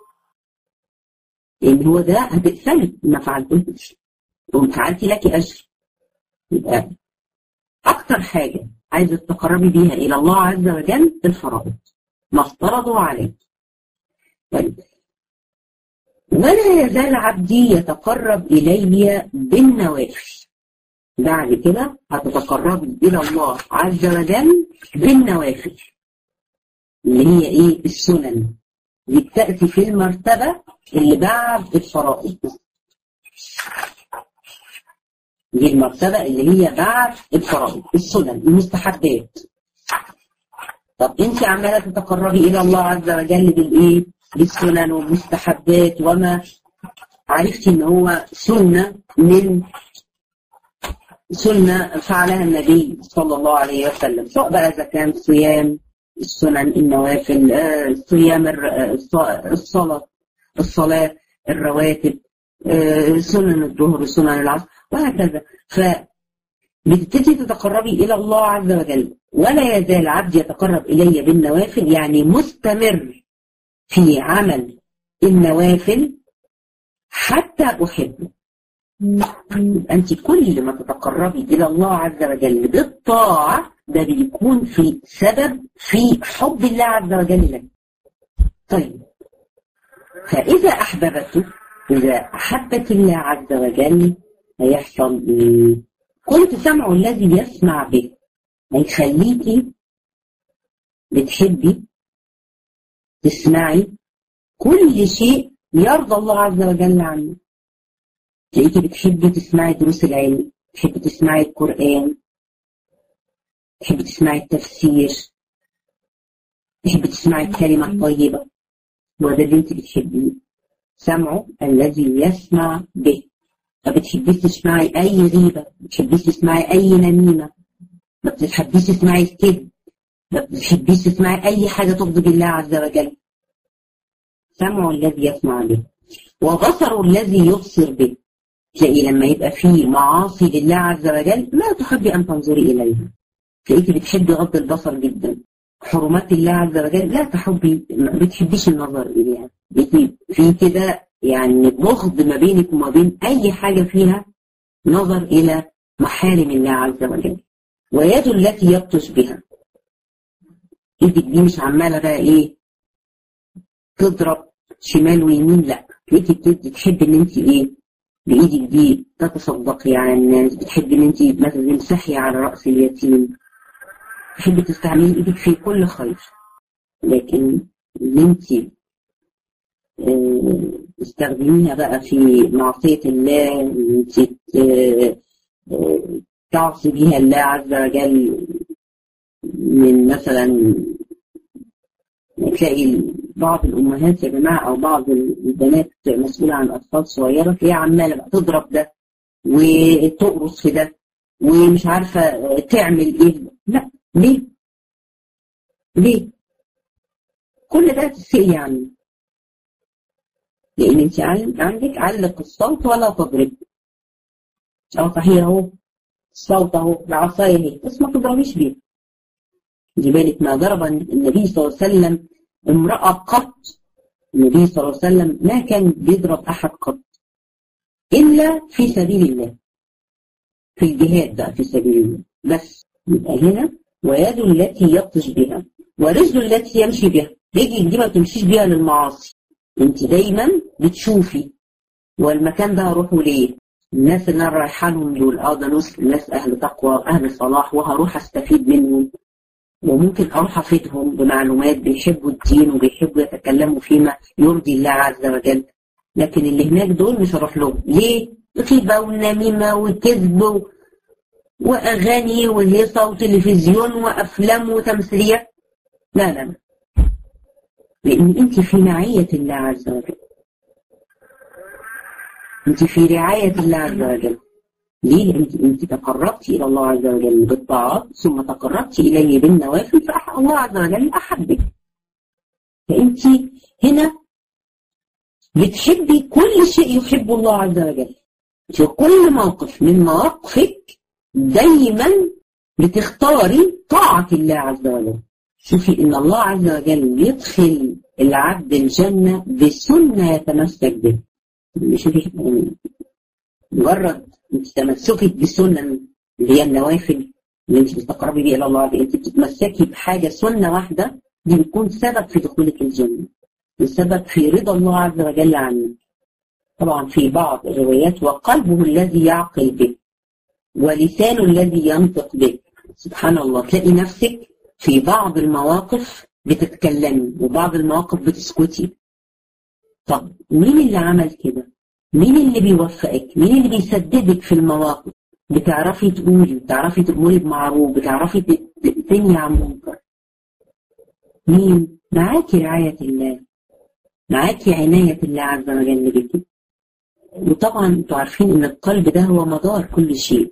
لأن هو ده هتقسمي ما فعلتوش وإن فعلتي لك أجر يبقى أكتر حاجة عايزة تقربي بيها إلى الله عز وجل الفرائض ما افترضوا عليك طيب ولا يزال عبدي يتقرب إلي بالنوافل بعد كده هتتقربي إلى الله عز وجل بالنوافل اللي هي إيه السنن دي بتأتي في المرتبة اللي بعد الفرائض دي المرتبة اللي هي بعد الفرائض السنن المستحبات طب انت عمالة تتقربي إلى الله عز وجل بالإيه بالسنن والمستحبات وما عرفتي ان هو سنة من سنة فعلها النبي صلى الله عليه وسلم سواء بقى إذا كان صيام السنن النوافل صيام الصلاة الصلاة الرواتب سنن الظهر سنن العصر وهكذا فبتبتدي تتقربي إلى الله عز وجل ولا يزال عبد يتقرب إلي بالنوافل يعني مستمر في عمل النوافل حتى أحبه أنت كل ما تتقربي إلى الله عز وجل بالطاعة ده بيكون في سبب في حب الله عز وجل لك طيب فإذا أحببته إذا أحبت الله عز وجل هيحصل إيه؟ كنت سمعه الذي يسمع به هيخليكي بتحبي تسمعي كل شيء يرضى الله عز وجل عنه تلاقيكي بتحبي تسمعي دروس العلم تحبي تسمعي القرآن تحبي تسمعي التفسير تحبي تسمعي الكلمة الطيبة هو ده اللي انت بتحبيه سمعه الذي يسمع به ما بتحبيش تسمعي أي غيبة ما بتحبيش تسمعي أي نميمة ما بتحبيش تسمعي الكذب ما بتحبيش تسمعي أي حاجة تغضب الله عز وجل سمعه الذي يسمع به وبصره الذي يبصر به تلاقي لما يبقى فيه معاصي لله عز وجل ما تحبي أن تنظري إليها تلاقيكي بتحبي غض البصر جدا حرمات الله عز وجل لا تحبي ما بتحبيش النظر إليها في كده يعني بغض ما بينك وما بين أي حاجة فيها نظر إلى محارم الله عز وجل ويد التي يبطش بها ايدك دي مش عمالة بقى ايه تضرب شمال ويمين لا تلاقيكي بتدي تحب ان انت ايه بايدك دي تتصدقي على الناس بتحبي ان انت مثلا تمسحي على راس اليتيم تحبي تستعملي ايدك في كل خير لكن ان انت تستخدميها بقى في معصية الله ان انت تعصي بيها الله عز وجل من مثلا تلاقي بعض الامهات يا جماعه او بعض البنات مسؤوله عن اطفال صغيره تلاقيها عماله بقى تضرب ده وتقرص في ده ومش عارفه تعمل ايه لا ليه؟ ليه؟ كل ده تسقي يعني لان انت عندك علق الصوت ولا تضرب اه صحيح اهو الصوت اهو العصايه اهي بس ما تضربيش بيها خدي بالك ما ضرب النبي صلى الله عليه وسلم امرأة قط النبي صلى الله عليه وسلم ما كان بيضرب أحد قط إلا في سبيل الله في الجهاد بقى في سبيل الله بس يبقى هنا ويد التي يبطش بها ورجل التي يمشي بها رجل دي ما تمشيش بيها للمعاصي انت دايما بتشوفي والمكان ده هروحه ليه الناس اللي انا رايحه لهم دول اه ده ناس ناس اهل تقوى اهل صلاح وهروح استفيد منهم وممكن اروح افيدهم بمعلومات بيحبوا الدين وبيحبوا يتكلموا فيما يرضي الله عز وجل لكن اللي هناك دول مش هروح لهم ليه؟ غيبه والنميمه والكذب واغاني وهيصه وتلفزيون وافلام وتمثيليات لا لا لا لان انت في معيه الله عز وجل انت في رعايه الله عز وجل ليه انت انت تقربت الى الله عز وجل بالطاعات ثم تقربت اليه بالنوافل فالله عز وجل احبك فانت هنا بتحبي كل شيء يحبه الله عز وجل في كل موقف من مواقفك دايما بتختاري طاعة الله عز وجل شوفي ان الله عز وجل يدخل العبد الجنة بسنة يتمسك به شوفي مجرد انت تمسكك بالسنه اللي هي النوافل اللي انت بتقربي بيها الى الله انت بتتمسكي بحاجه سنه واحده دي بتكون سبب في دخولك الجنه السبب في رضا الله عز وجل عنك طبعا في بعض الروايات وقلبه الذي يعقل به ولسانه الذي ينطق به سبحان الله تلاقي نفسك في بعض المواقف بتتكلمي وبعض المواقف بتسكتي طب مين اللي عمل كده مين اللي بيوفقك مين اللي بيسددك في المواقف بتعرفي تقولي بتعرفي تأمري بمعروف بتعرفي تنهي عن منكر مين معاكي رعاية الله معاكي عناية الله عز وجل بك وطبعا انتوا عارفين ان القلب ده هو مدار كل شيء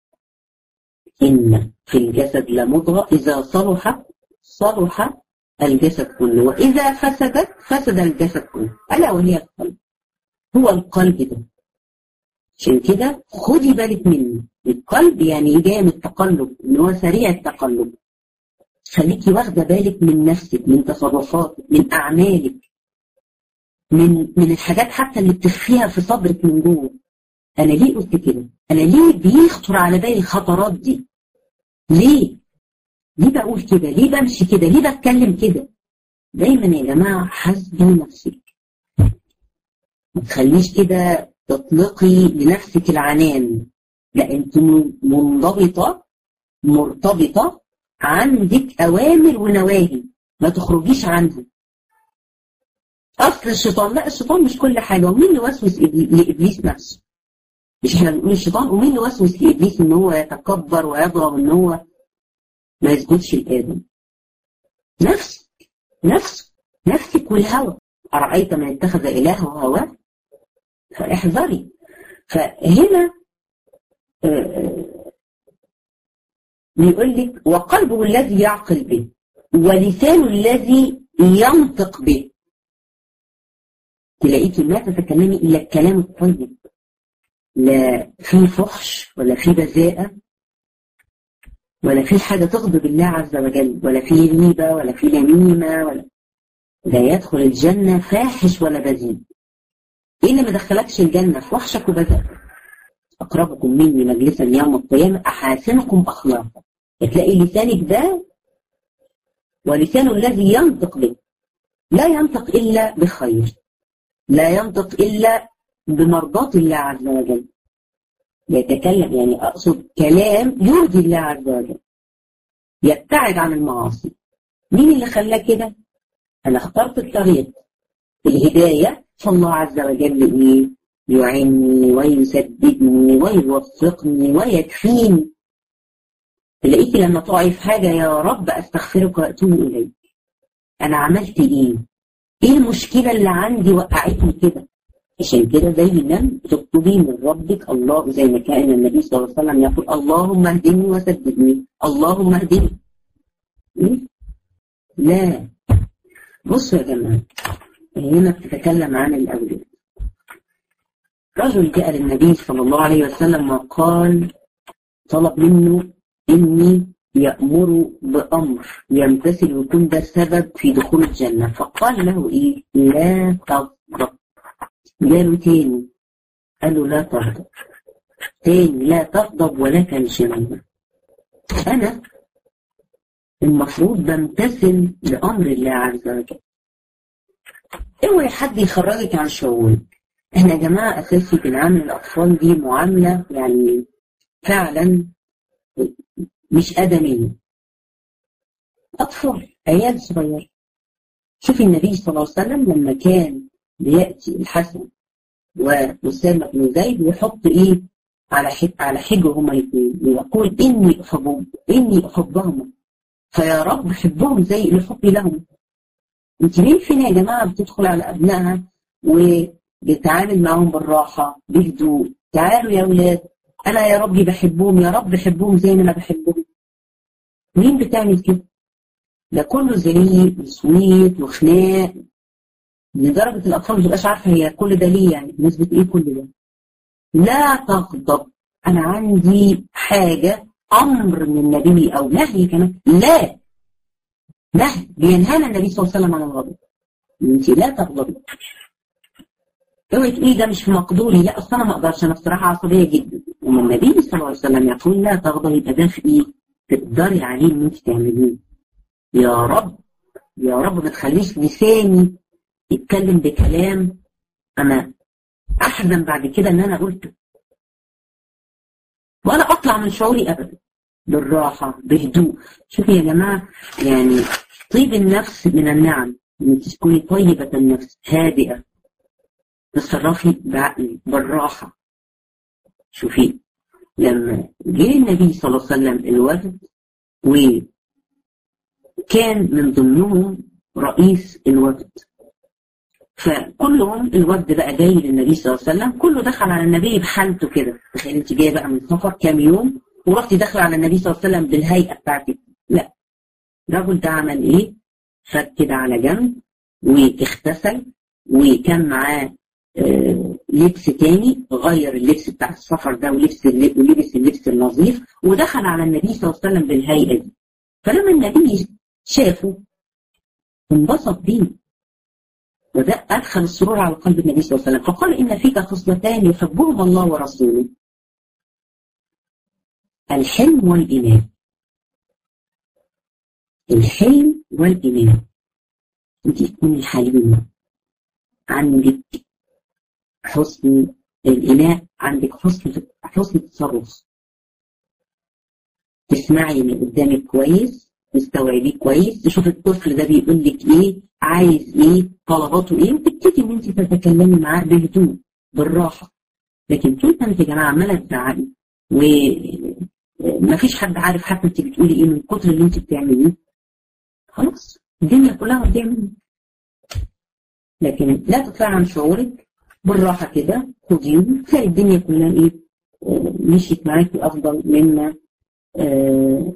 إن في الجسد لمضغة إذا صلحت صلح الجسد كله وإذا فسدت فسد الجسد كله ألا وهي القلب هو القلب ده عشان كده خدي بالك منه القلب يعني جاي من التقلب ان هو سريع التقلب خليكي واخده بالك من نفسك من تصرفاتك من اعمالك من من الحاجات حتى اللي بتخفيها في صدرك من جوه انا ليه قلت كده انا ليه بيخطر على بالي الخطرات دي ليه ليه بقول كده ليه بمشي كده ليه بتكلم كده دايما يا جماعه حاسبي نفسك ما تخليش كده تطلقي لنفسك العنان لا انت منضبطة مرتبطة عندك أوامر ونواهي ما تخرجيش عنها أصل الشيطان لا الشيطان مش كل حاجة ومين اللي وسوس لإبليس نفسه مش احنا بنقول الشيطان ومين اللي وسوس لإبليس إن هو يتكبر ويضرب إن هو ما يسجدش لآدم نفسك نفسك نفسك والهوى أرأيت من اتخذ إلهه هواه فاحذري فهنا بيقول لك وقلبه الذي يعقل به ولسانه الذي ينطق به تلاقيكي ما تتكلمي الا الكلام الطيب لا في فحش ولا في بذاءة ولا في حاجة تغضب الله عز وجل ولا في غيبة ولا في نميمة ولا لا يدخل الجنة فاحش ولا بذيء ايه اللي ما دخلكش الجنه فحشك وبذاء اقربكم مني مجلسا يوم القيامه احاسنكم اخلاقا تلاقي لسانك ده ولسانه الذي ينطق به لا ينطق الا بخير لا ينطق الا بمرضاة الله عز وجل يتكلم يعني اقصد كلام يرضي الله عز وجل يبتعد عن المعاصي مين اللي خلاه كده انا اخترت الطريق الهدايه فالله عز وجل ايه يعني ويسددني ويوفقني ويكفيني تلاقيكي لما تقعي في حاجة يا رب أستغفرك وأتوب إليك أنا عملت إيه؟ إيه المشكلة اللي عندي وقعتني كده؟ عشان كده دايما تطلبي من ربك الله زي ما كان النبي صلى الله عليه وسلم يقول اللهم اهدني وسددني اللهم اهدني لا بصوا يا جماعه هنا بتتكلم عن الاولاد رجل جاء للنبي صلى الله عليه وسلم وقال طلب منه اني يأمر بأمر يمتثل ويكون ده سبب في دخول الجنة فقال له إيه لا تغضب قالوا تاني قالوا لا تغضب تاني لا تغضب ولك الجنة أنا المفروض بمتثل لأمر الله عز وجل اوعي حد يخرجك عن شعورك احنا يا جماعة أساسي بنعامل الأطفال دي معاملة يعني فعلا مش آدمية أطفال عيال صغيرة شوف النبي صلى الله عليه وسلم لما كان بيأتي الحسن وأسامة بن زيد ويحط إيه على حج على حجه هما الاثنين ويقول إني أحبهم إني أحبهم فيا رب حبهم زي اللي حبي لهم انت مين فينا يا جماعة بتدخل على أبنائها وبتعامل معاهم بالراحة بهدوء تعالوا يا أولاد أنا يا ربي بحبهم يا رب بحبهم زي ما أنا بحبهم مين بتعمل كده؟ ده كله زعيق وسويت وخناق لدرجة الأطفال ما تبقاش عارفة هي كل ده ليه يعني بنسبة إيه كل ده؟ لا تغضب أنا عندي حاجة أمر من النبي أو نهي كمان لا نهي بينهانا النبي صلى الله عليه وسلم عن الغضب أنت لا تغضبي اوعي تقولي ده مش في مقدوري لا اصل انا ما اقدرش انا بصراحه عصبيه جدا وما النبي صلى الله عليه وسلم يقول لا تغضبي يبقى ده في ايه؟ تقدري عليه ان انت تعمليه يا رب يا رب ما تخليش لساني يتكلم بكلام انا احزن بعد كده ان انا قلته ولا اطلع من شعوري ابدا بالراحه بهدوء شوفوا يا جماعه يعني طيب النفس من النعم ان تكوني طيبه النفس هادئه تصرفي بعقل بالراحه شوفي لما جه النبي صلى الله عليه وسلم الوفد وكان من ضمنهم رئيس الوفد فكلهم الوفد بقى جاي للنبي صلى الله عليه وسلم كله دخل على النبي بحالته كده تخيل انت جايه بقى من سفر كام يوم ورحتي داخله على النبي صلى الله عليه وسلم بالهيئه بتاعتك لا الراجل ده عمل ايه؟ خد كده على جنب واغتسل وكان معاه آه لبس تاني غير اللبس بتاع السفر ده ولبس ولبس اللبس النظيف ودخل على النبي صلى الله عليه وسلم بالهيئه دي فلما النبي شافه انبسط بيه وده أدخل السرور على قلب النبي صلى الله عليه وسلم فقال إن فيك خصلتان يحبهم الله ورسوله الحلم والإيمان الحلم والإيمان أنت تكوني حليمة عندك حسن الإناء عندك حسن حسن التصرف تسمعي اللي قدامك كويس تستوعبيه كويس تشوف الطفل ده بيقول لك ايه عايز ايه طلباته ايه وتبتدي ان انت تتكلمي معاه بهدوء بالراحه لكن طول ما انت يا جماعه عماله تزعقي وما فيش حد عارف حتى انت بتقولي ايه من كتر اللي انت بتعمليه خلاص الدنيا كلها هتضيع منك لكن لا تطلعي عن شعورك بالراحه كده خديهم تلاقي الدنيا كلها ايه مشيت معاكي افضل مما آه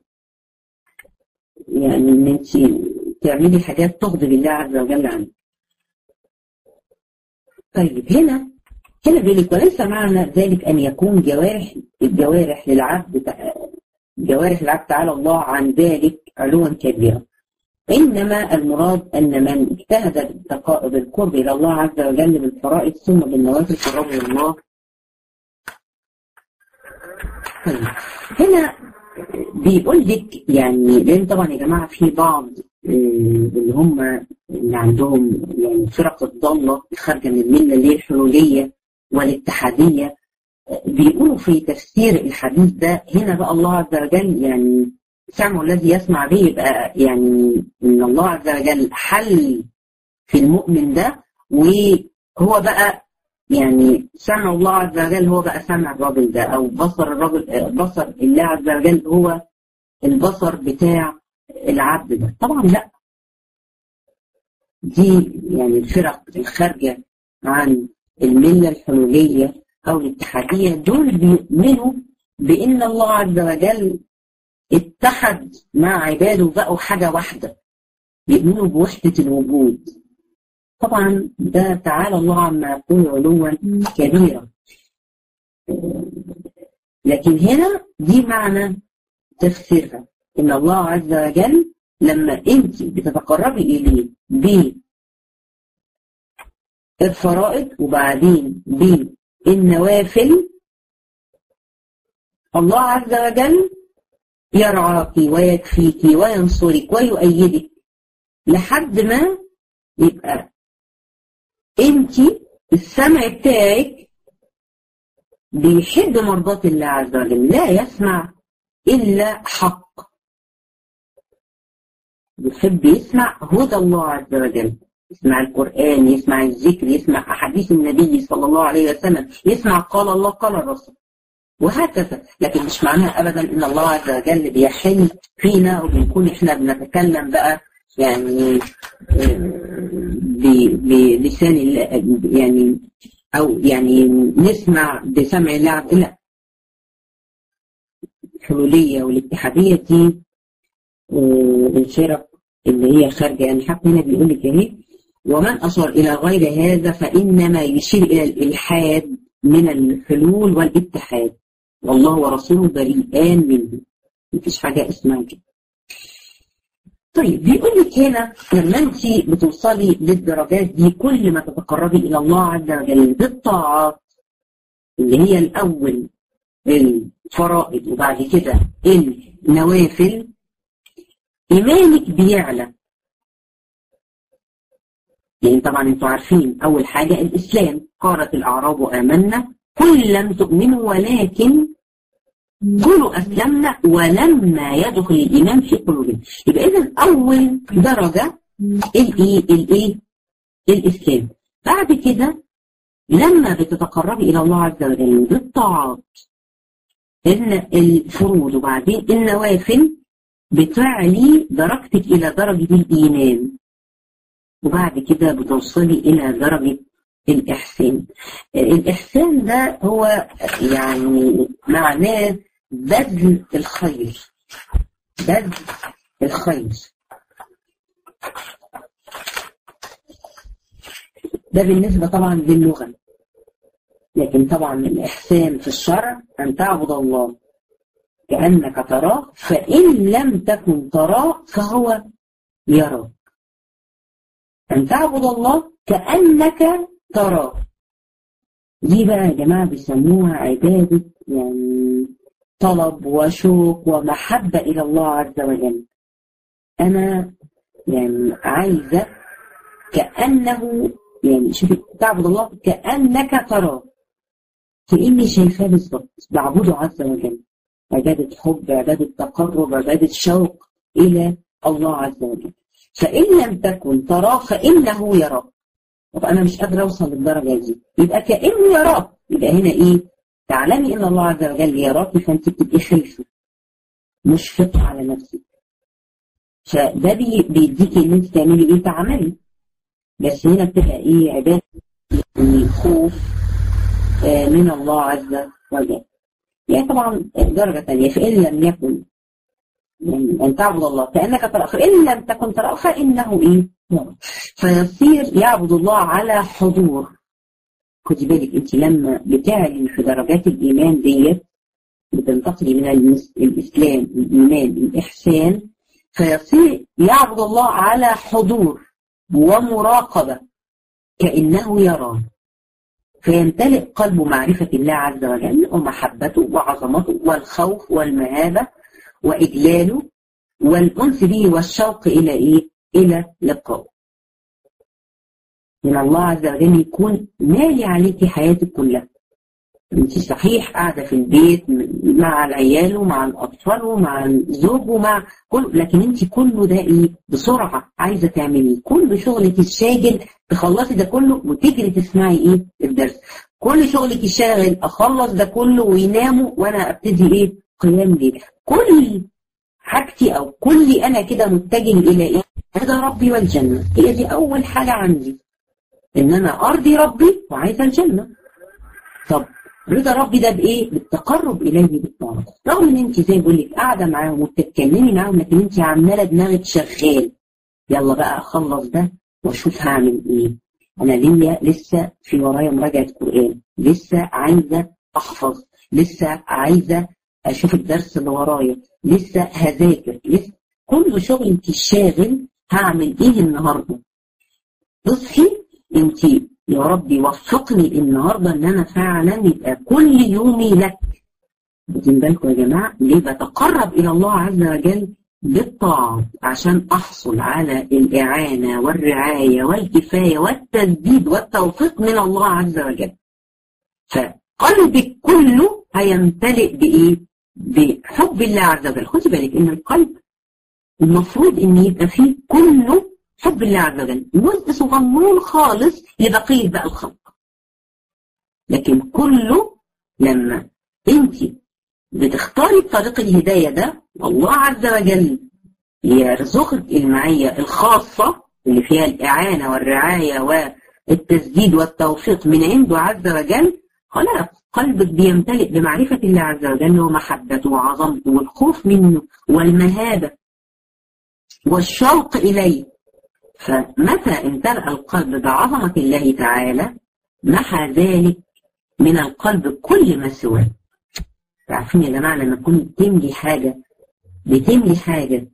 يعني ان انت تعملي حاجات تغضب الله عز وجل عنك. طيب هنا هنا بيقول لك وليس معنى ذلك ان يكون جوارح الجوارح للعبد جوارح العبد تعالى الله عن ذلك علوا كبيرا. انما المراد ان من اجتهد بالقرب الى الله عز وجل بالفرائض ثم بالنوافل قربه الله. طيب هنا بيقول لك يعني لان طبعا يا جماعه في بعض اللي هم اللي عندهم يعني فرق الضاله خارجه من المله اللي هي الحلوليه والاتحاديه بيقولوا في تفسير الحديث ده هنا بقى الله عز وجل يعني سمع الذي يسمع به يبقى يعني ان الله عز وجل حل في المؤمن ده وهو بقى يعني سمع الله عز وجل هو بقى سمع الراجل ده او بصر الراجل بصر الله عز وجل هو البصر بتاع العبد ده طبعا لا دي يعني الفرق الخارجة عن الملة الحلولية أو الاتحادية دول بيؤمنوا بأن الله عز وجل اتحد مع عباده بقوا حاجة واحدة بيؤمنوا بوحدة الوجود طبعا ده تعالى الله عما يقول علوا كبيرا لكن هنا دي معنى تفسيرها ان الله عز وجل لما انت بتتقربي اليه بالفرائض وبعدين بالنوافل الله عز وجل يرعاك ويكفيك وينصرك ويؤيدك لحد ما يبقى انت السمع بتاعك بيحب مرضات الله عز وجل لا يسمع إلا حق بيحب يسمع هدى الله عز وجل يسمع القرآن يسمع الذكر يسمع أحاديث النبي صلى الله عليه وسلم يسمع قال الله قال الرسول وهكذا لكن مش معناها أبدا إن الله عز وجل بيحل فينا وبنكون إحنا بنتكلم بقى يعني بلسان يعني أو يعني نسمع بسمع الله لا الحلولية والاتحادية دي الفرق اللي هي خارجة يعني حتى هنا بيقول لك اهي ومن أشار إلى غير هذا فإنما يشير إلى الإلحاد من الحلول والاتحاد والله ورسوله بريئان منه مفيش حاجة اسمها كده طيب بيقول لك هنا لما انت بتوصلي للدرجات دي كل ما تتقربي الى الله عز وجل بالطاعات اللي هي الاول الفرائض وبعد كده النوافل ايمانك بيعلى يعني طبعا انتوا عارفين اول حاجه الاسلام قالت الاعراب امنا كل لم تؤمنوا ولكن قولوا أسلمنا ولما يدخل الإيمان في قلوبنا يبقى إذا أول درجة الإيه الإيه الإسلام بعد كده لما بتتقربي إلى الله عز وجل بالطاعات إن الفروض وبعدين النوافل بتعلي درجتك إلى درجة الإيمان وبعد كده بتوصلي إلى درجة الإحسان الإحسان ده هو يعني معناه بذل الخير بذل الخير ده بالنسبة طبعا للغة لكن طبعا الإحسان في الشرع أن تعبد الله كأنك تراه فإن لم تكن تراه فهو يراك أن تعبد الله كأنك تراه دي بقى يا جماعة بيسموها عبادة يعني طلب وشوق ومحبة إلى الله عز وجل أنا يعني عايزة كأنه يعني شوفي تعبد الله كأنك تراه كأني شايفاه بالظبط بعبده عز وجل عبادة حب عبادة تقرب عبادة شوق إلى الله عز وجل فإن لم تكن تراه فإنه يراك طب أنا مش قادرة أوصل للدرجة دي يبقى كأنه يراك يبقى هنا إيه تعلمي ان الله عز وجل يراك فانت بتبقي خايفه مشفقه على نفسك فده بيديكي ان انت تعملي ايه تعملي بس هنا بتبقى ايه عباده يعني خوف آه من الله عز وجل يعني طبعا درجة ثانية فإن لم يكن يعني أن تعبد الله كأنك ترى فإن لم تكن ترى فإنه إيه؟ فيصير يعبد الله على حضور خدي بالك انت لما بتعلي في درجات الايمان ديت بتنتقلي من الاسلام الايمان الاحسان فيصير يعبد الله على حضور ومراقبه كانه يراه فيمتلئ قلبه معرفة الله عز وجل ومحبته وعظمته والخوف والمهابة وإجلاله والأنس به والشوق إلى إيه؟ إلى لقائه. من الله عز وجل يكون مالي عليكي حياتك كلها انت صحيح قاعدة في البيت مع العيال ومع الأطفال ومع الزوج ومع كل لكن انت كله ده ايه بسرعة عايزة تعمليه كل شغلك الشاغل تخلصي ده كله وتجري تسمعي ايه الدرس كل شغلك الشاغل اخلص ده كله ويناموا وانا ابتدي ايه قيام ليل كل حاجتي او كلي انا كده متجه الى ايه هذا ربي والجنة هي دي اول حاجة عندي ان انا ارضي ربي وعايزة الجنة طب رضا ربي ده بايه بالتقرب اليه بالطاعه رغم ان انت زي بقول لك قاعده معاهم وبتتكلمي معاهم لكن انت عماله دماغك شغال يلا بقى اخلص ده واشوف هعمل ايه انا ليا لسه في ورايا مراجعه قران لسه عايزه احفظ لسه عايزه اشوف الدرس اللي ورايا لسه هذاكر لسه كل شغل انت شاغل هعمل ايه النهارده تصحي انت يا رب وفقني النهارده ان انا فعلا يبقى كل يومي لك واخدين بالكم يا جماعه ليه بتقرب الى الله عز وجل بالطاعات عشان احصل على الاعانه والرعايه والكفايه والتسديد والتوفيق من الله عز وجل فقلبك كله هيمتلئ بايه؟ بحب الله عز وجل خدي بالك ان القلب المفروض ان يبقى فيه كله حب الله عز وجل جزء صغنون خالص لبقية بقى الخلق لكن كله لما انت بتختاري طريق الهداية ده والله عز وجل يرزقك المعية الخاصة اللي فيها الإعانة والرعاية والتسديد والتوفيق من عنده عز وجل خلاص قلبك بيمتلئ بمعرفة الله عز وجل ومحبته وعظمته والخوف منه والمهابة والشوق إليه فمتى امتلأ القلب بعظمة الله تعالى محى ذلك من القلب كل ما سواه عارفين يا جماعة لما تكون بتملي حاجة بتملي حاجة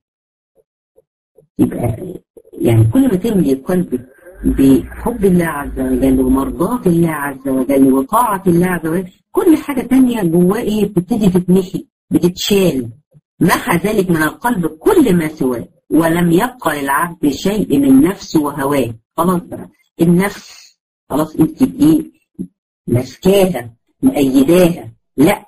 يبقى يعني كل ما تملي قلبك بحب الله عز وجل ومرضاة الله عز وجل وطاعة الله عز وجل كل حاجة تانية جواه ايه بتبتدي تتمحي بتتشال محى ذلك من القلب كل ما سواه ولم يبقى للعبد شيء من نفسه وهواه خلاص بقى النفس خلاص انت بايه ماسكاها مأيداها لا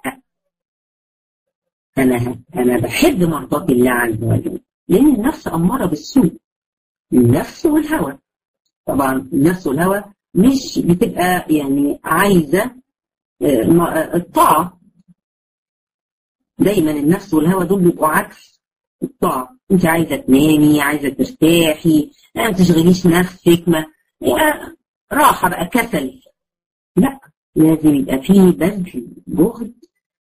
انا انا بحب مرضاة الله عز وجل لان النفس اماره بالسوء النفس والهوى طبعا النفس والهوى مش بتبقى يعني عايزه الطاعه دايما النفس والهوى دول بيبقوا عكس الطاعه انت عايزه تنامي عايزه ترتاحي ما تشغليش نفسك ما راحه بقى كسل لا لازم يبقى فيه بذل جهد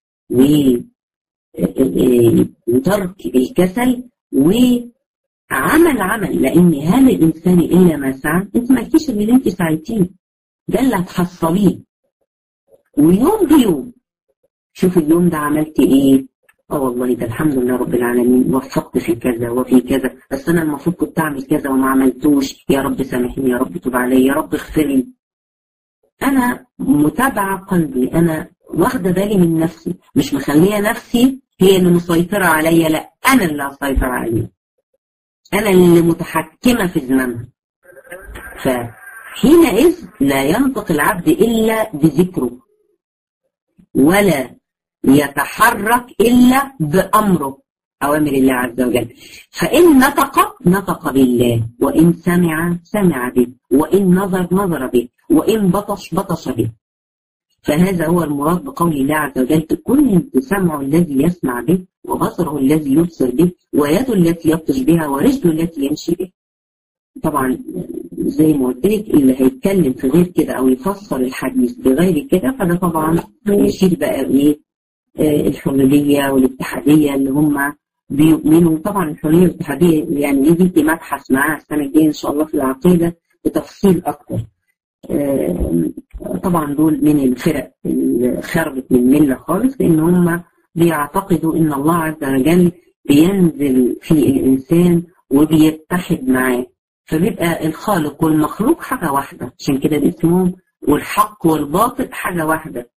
وترك الكسل وعمل عمل لان هل الانسان الا ما سعى انت مالكيش اللي انت سعيتيه ده اللي هتحصليه ويوم بيوم شوف اليوم ده عملت ايه اه والله ده الحمد لله رب العالمين وفقت في كذا وفي كذا بس انا المفروض كنت اعمل كذا وما عملتوش يا رب سامحني يا رب تب علي يا رب اغفر لي انا متابعه قلبي انا واخده بالي من نفسي مش مخليه نفسي هي اللي مسيطره عليا لا انا اللي هسيطر عليها انا اللي متحكمه في زمانها فحينئذ لا ينطق العبد الا بذكره ولا يتحرك إلا بأمره أوامر الله عز وجل فإن نطق نطق بالله وإن سمع سمع به وإن نظر نظر به وإن بطش بطش به فهذا هو المراد بقول الله عز وجل كل سمع الذي يسمع به وبصره الذي يبصر به ويده التي يبطش بها ورجله التي يمشي به طبعا زي ما قلت لك اللي هيتكلم في غير كده او يفسر الحديث بغير كده فده طبعا يشير بقى ايه الحرية والاتحادية اللي هم بيؤمنوا طبعا الحرية والاتحادية يعني دي دي مبحث معاها السنة الجاية إن شاء الله في العقيدة بتفصيل أكتر طبعا دول من الفرق اللي خرجت من الملة خالص لأن هم بيعتقدوا إن الله عز وجل بينزل في الإنسان وبيتحد معاه فبيبقى الخالق والمخلوق حاجة واحدة عشان كده باسمهم والحق والباطل حاجة واحدة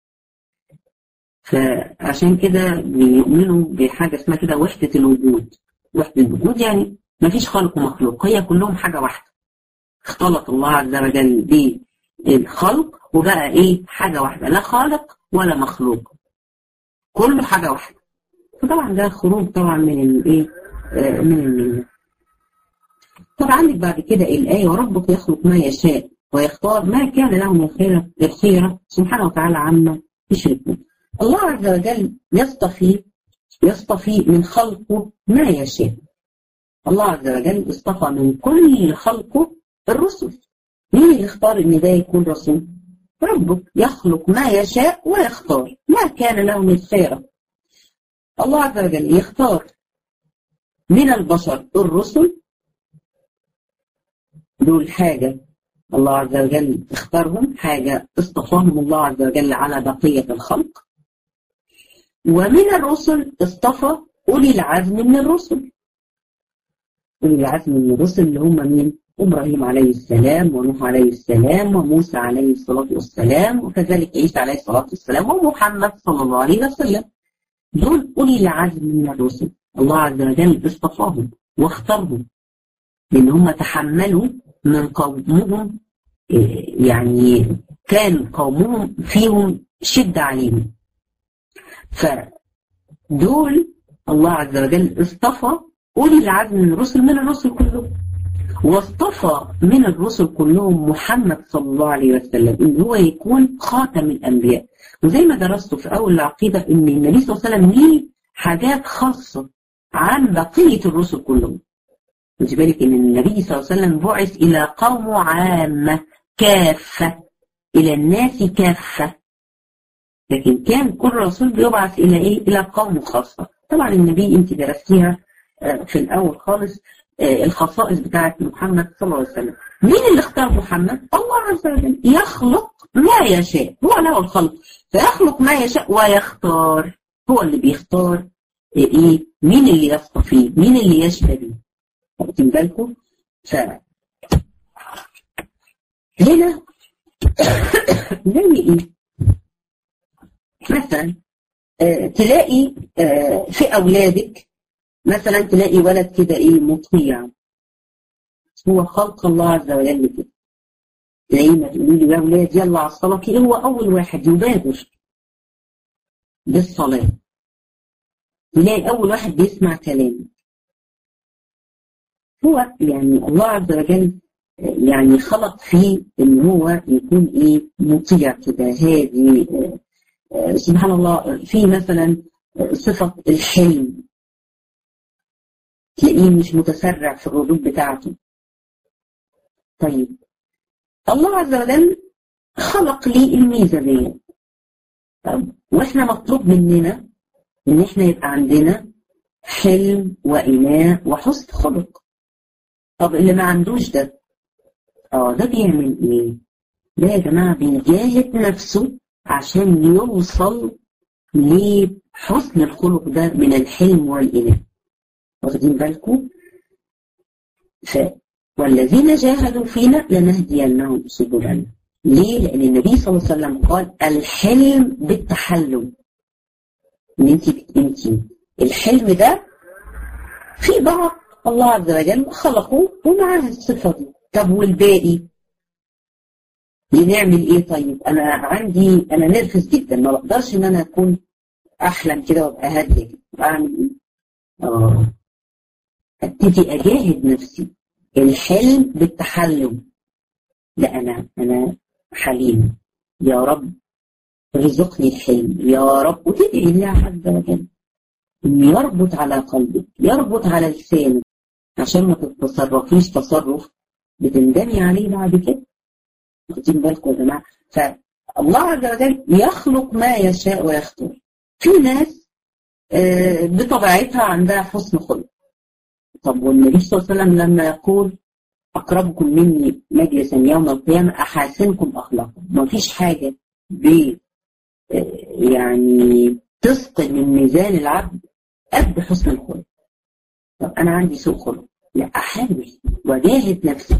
فعشان كده بيؤمنوا بحاجة اسمها كده وحدة الوجود وحدة الوجود يعني ما فيش خالق ومخلوق هي كلهم حاجة واحدة اختلط الله عز وجل بالخلق وبقى ايه حاجة واحدة لا خالق ولا مخلوق كله حاجة واحدة فطبعا ده خروج طبعا من الايه من المله طبعا عندك بعد كده الآية وربك يخلق ما يشاء ويختار ما كان لهم الخيرة الخيرة سبحانه وتعالى عما يشركون الله عز وجل يصطفي يصطفي من خلقه ما يشاء الله عز وجل اصطفى من كل خلقه الرسل مين اللي اختار ان ده يكون رسول ربك يخلق ما يشاء ويختار ما كان له من خيره الله عز وجل يختار من البشر الرسل دول حاجة الله عز وجل اختارهم حاجة اصطفاهم الله عز وجل على بقية الخلق ومن الرسل اصطفى أولي العزم من الرسل أولي العزم من الرسل اللي هم مين؟ إبراهيم عليه السلام ونوح عليه السلام وموسى عليه الصلاة والسلام وكذلك عيسى عليه الصلاة والسلام ومحمد صلى الله عليه وسلم دول أولي العزم من الرسل الله عز وجل اصطفاهم واختارهم لأن هم تحملوا من قومهم يعني كان قومهم فيهم شدة عليهم فدول الله عز وجل اصطفى أولي العزم من الرسل من الرسل كلهم واصطفى من الرسل كلهم محمد صلى الله عليه وسلم ان هو يكون خاتم الانبياء وزي ما درسته في اول العقيده ان النبي صلى الله عليه وسلم ليه حاجات خاصه عن بقيه الرسل كلهم خدي بالك ان النبي صلى الله عليه وسلم بعث الى قومه عامه كافه الى الناس كافه لكن كان كل رسول بيبعث الى ايه؟ الى قوم خاصه طبعا النبي انت درستيها في الاول خالص الخصائص بتاعت محمد صلى الله عليه وسلم مين اللي اختار محمد الله عز وجل يخلق ما يشاء هو له الخلق فيخلق ما يشاء ويختار هو اللي بيختار ايه مين اللي يصطفيه مين اللي يشتري واخدين بالكم ف هنا زي ايه مثلا آه تلاقي آه في اولادك مثلا تلاقي ولد كده ايه مطيع هو خلق الله عز وجل كده تلاقيه ما تقولي له يا اولاد يلا على الصلاه كده هو اول واحد يبادر بالصلاه تلاقي اول واحد بيسمع كلامك هو يعني الله عز وجل يعني خلق فيه ان هو يكون ايه مطيع كده هادي سبحان الله في مثلا صفه الحلم تلاقيه مش متسرع في الردود بتاعته طيب الله عز وجل خلق لي الميزه دي طب واحنا مطلوب مننا ان احنا يبقى عندنا حلم وإناء وحسن خلق طب اللي ما عندوش ده اه ده بيعمل ايه؟ ده يا جماعه بيجاهد نفسه عشان يوصل لحسن الخلق ده من الحلم والإناء واخدين بالكم ف والذين جاهدوا فينا لنهدينهم سبلنا ليه؟ لأن النبي صلى الله عليه وسلم قال الحلم بالتحلم ان انت انت الحلم ده في بعض الله عز وجل خلقه ومعاه الصفة دي طب والباقي نعمل ايه طيب انا عندي انا نرفز جدا ما بقدرش ان انا اكون احلم كده وابقى هاديه اعمل ايه اه ابتدي اجاهد نفسي الحلم بالتحلم لا انا انا حليم يا رب ارزقني الحلم يا رب وتدعي الله عز وجل ان يربط على قلبك يربط على لسانك عشان ما تتصرفيش تصرف بتندمي عليه بعد كده واخدين بالكم يا جماعه فالله عز وجل يخلق ما يشاء ويختار في ناس بطبيعتها عندها حسن خلق طب والنبي صلى الله عليه وسلم لما يقول أقربكم مني مجلسا يوم القيامة أحاسنكم أخلاقا ما فيش حاجة ب يعني تسقط من ميزان العبد قد حسن الخلق طب أنا عندي سوء خلق لا أحاول وأجاهد نفسي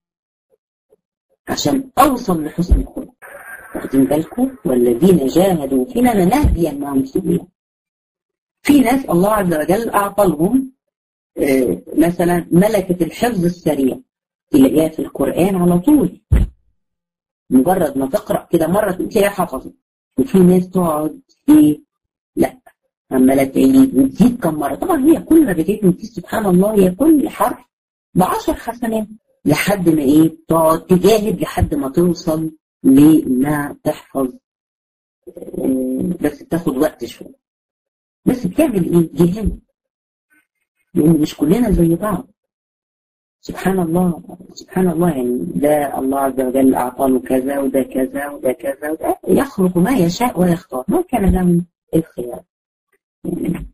عشان أوصل لحسن الخلق واخدين بالكم والذين جاهدوا فينا لنهدينهم سبيلا في ناس الله عز وجل أعطى لهم مثلا ملكة الحفظ السريع تلاقيها في القرآن على طول مجرد ما تقرأ كده مرة تلاقيها حفظت وفي ناس تقعد ايه لا عمالة تعيد وتزيد كم مرة طبعا هي كل ما بتعيد سبحان الله هي كل حرف بعشر حسنات لحد ما ايه تقعد تجاهد لحد ما توصل لانها تحفظ بس بتاخد وقت شوية بس بتعمل ايه؟ جهاد لان مش كلنا زي بعض سبحان الله سبحان الله يعني ده الله عز وجل اعطى له كذا وده كذا وده كذا وده يخلق ما يشاء ويختار ما كان لهم الخيار يعني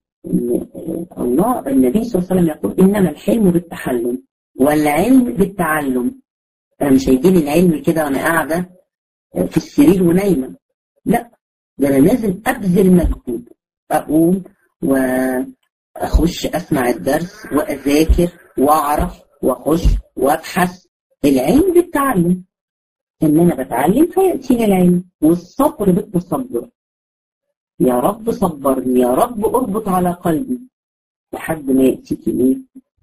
الله النبي صلى الله عليه وسلم يقول انما الحلم بالتحلم والعلم بالتعلم انا مش هيجيلي العلم كده وانا قاعده في السرير ونايمه لا ده انا لازم ابذل مجهود اقوم واخش اسمع الدرس واذاكر واعرف واخش وابحث العلم بالتعلم ان انا بتعلم فياتيني العلم والصبر بالتصبر يا رب صبرني يا رب اربط على قلبي لحد ما ياتيك ايه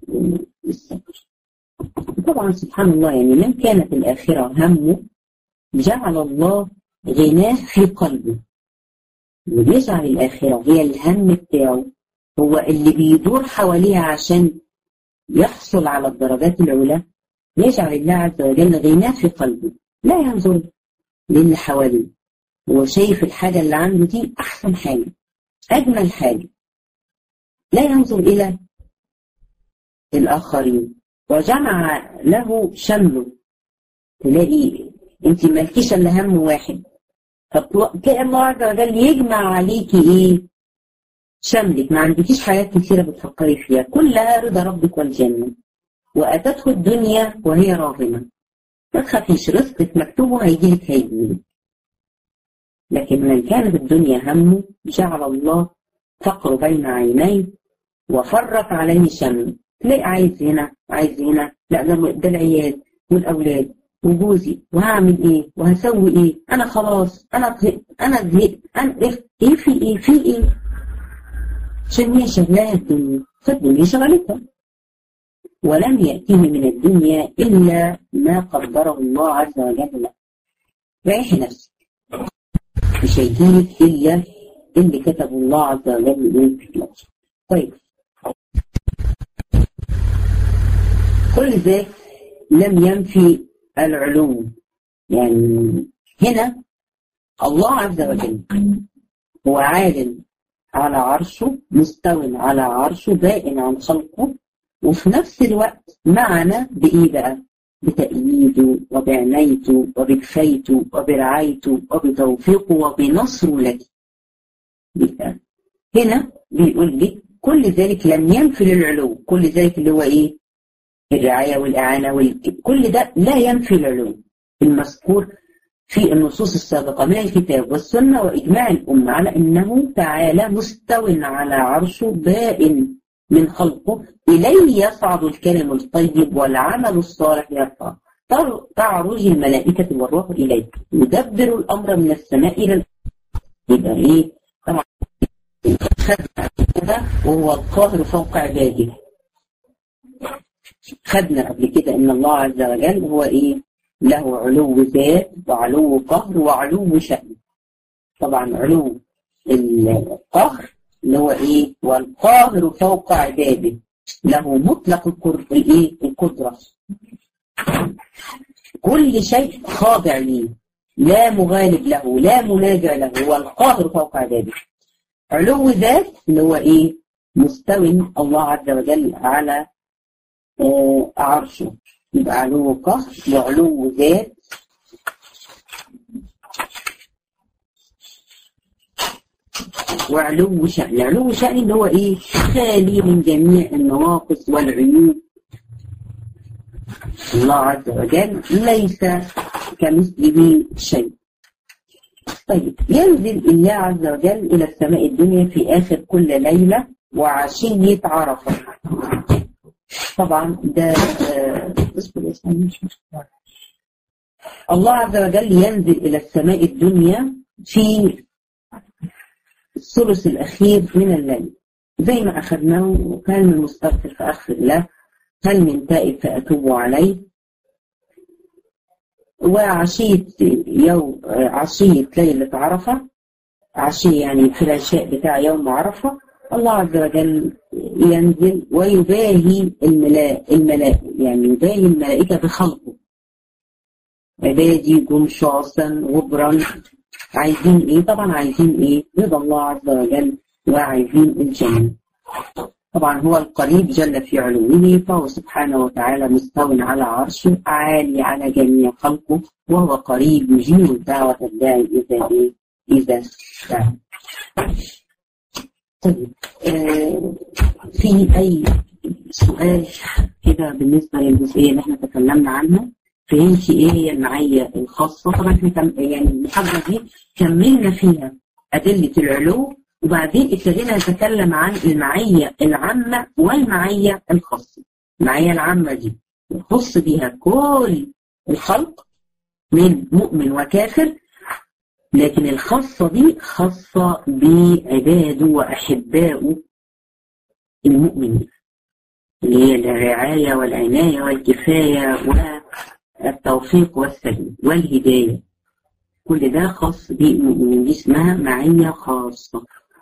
الصبر طبعا سبحان الله يعني من كانت الاخره همه جعل الله غناه في قلبه وبيجعل الآخرة هي الهم بتاعه هو اللي بيدور حواليها عشان يحصل على الدرجات العلى يجعل الله عز وجل غناه في قلبه لا ينظر للي حواليه هو شايف الحاجة اللي عنده دي أحسن حاجة أجمل حاجة لا ينظر إلى الآخرين وجمع له شمله تلاقي انت مالكيش الا هم واحد كأن الله عز وجل يجمع عليكي ايه شملك ما عندكيش حاجات كثيرة بتفكري فيها كلها رضا ربك والجنة وأتته الدنيا وهي راغمة ما تخافيش رزقك مكتوب هيجيلك هيجيلك لكن من كانت الدنيا همه جعل الله فقر بين عينيه وفرق عليه شمل تلاقي عايز هنا عايز هنا لا ده العيال والأولاد وجوزي وهعمل ايه وهسوي ايه انا خلاص انا زهقت انا زهقت انا ايه في ايه في ايه عشان هي شغلها الدنيا فالدنيا شغلتها ولم يأتيه من الدنيا إلا ما قدره الله عز وجل له ريحي نفسك مش هيجيلك إلا اللي كتبه الله عز وجل لك طيب كل ذلك لم ينفي العلو يعني هنا الله عز وجل هو عالم على عرشه مستو على عرشه بائن عن خلقه وفي نفس الوقت معنا بإيه بقى؟ بتأييده وبعنايته وبكفايته وبرعايته وبتوفيقه وبنصره لك يبقى هنا بيقول لك كل ذلك لم ينفي للعلو كل ذلك اللي هو ايه الرعاية والإعانة وال... كل ده لا ينفي العلو المذكور في النصوص السابقة من الكتاب والسنة وإجماع الأمة على أنه تعالى مستو على عرشه بائن من خلقه إليه يصعد الكلم الطيب والعمل الصالح يرفع تعرج الملائكة والروح إليه يدبر الأمر من السماء إلى الأرض يبقى إيه طبعا خدنا وهو القاهر فوق عباده خدنا قبل كده ان الله عز وجل هو ايه له علو ذات وعلو قهر وعلو شأن طبعا علو القهر اللي هو ايه والقاهر فوق عباده له مطلق الايه القدرة كل شيء خاضع ليه لا مغالب له لا منازع له هو القاهر فوق عباده علو ذات اللي هو ايه مستوي الله عز وجل على آه عرشه يبقى علو قهر وعلو ذات وعلو شأن علو شأن اللي هو ايه خالي من جميع النواقص والعيوب الله عز وجل ليس كمثله شيء طيب ينزل الله عز وجل إلى السماء الدنيا في آخر كل ليلة وعشية عرفة طبعا ده الله عز وجل ينزل إلى السماء الدنيا في الثلث الأخير من الليل زي ما أخذناه هل من مستغفر فأغفر له هل من تائب فأتوب عليه وعشية يوم عشية ليلة عرفة عشية يعني في العشاء بتاع يوم عرفة الله عز وجل ينزل ويباهي الملائكة الملا يعني يباهي الملائكة بخلقه عبادي جم شعصا غبرا عايزين ايه طبعا عايزين ايه رضا الله عز وجل وعايزين الجنة طبعا هو القريب جل في علوه فهو سبحانه وتعالى مستو على عرشه عالي على جميع خلقه وهو قريب يجيب دعوة الداعي إذا إيه؟ إذا دعا. طيب آه في أي سؤال كده بالنسبة للجزئية اللي احنا تكلمنا عنها فهمتي ايه هي المعية الخاصة طبعا احنا يعني المحاضرة دي كملنا فيها أدلة العلو وبعدين ابتدينا نتكلم عن المعية العامة والمعية الخاصة المعية العامة دي يخص بها كل الخلق من مؤمن وكافر لكن الخاصة دي خاصة بعباده وأحبائه المؤمنين اللي هي الرعاية والعناية والكفاية والتوفيق والسلام والهداية كل ده خاص بالمؤمنين دي اسمها معية خاصة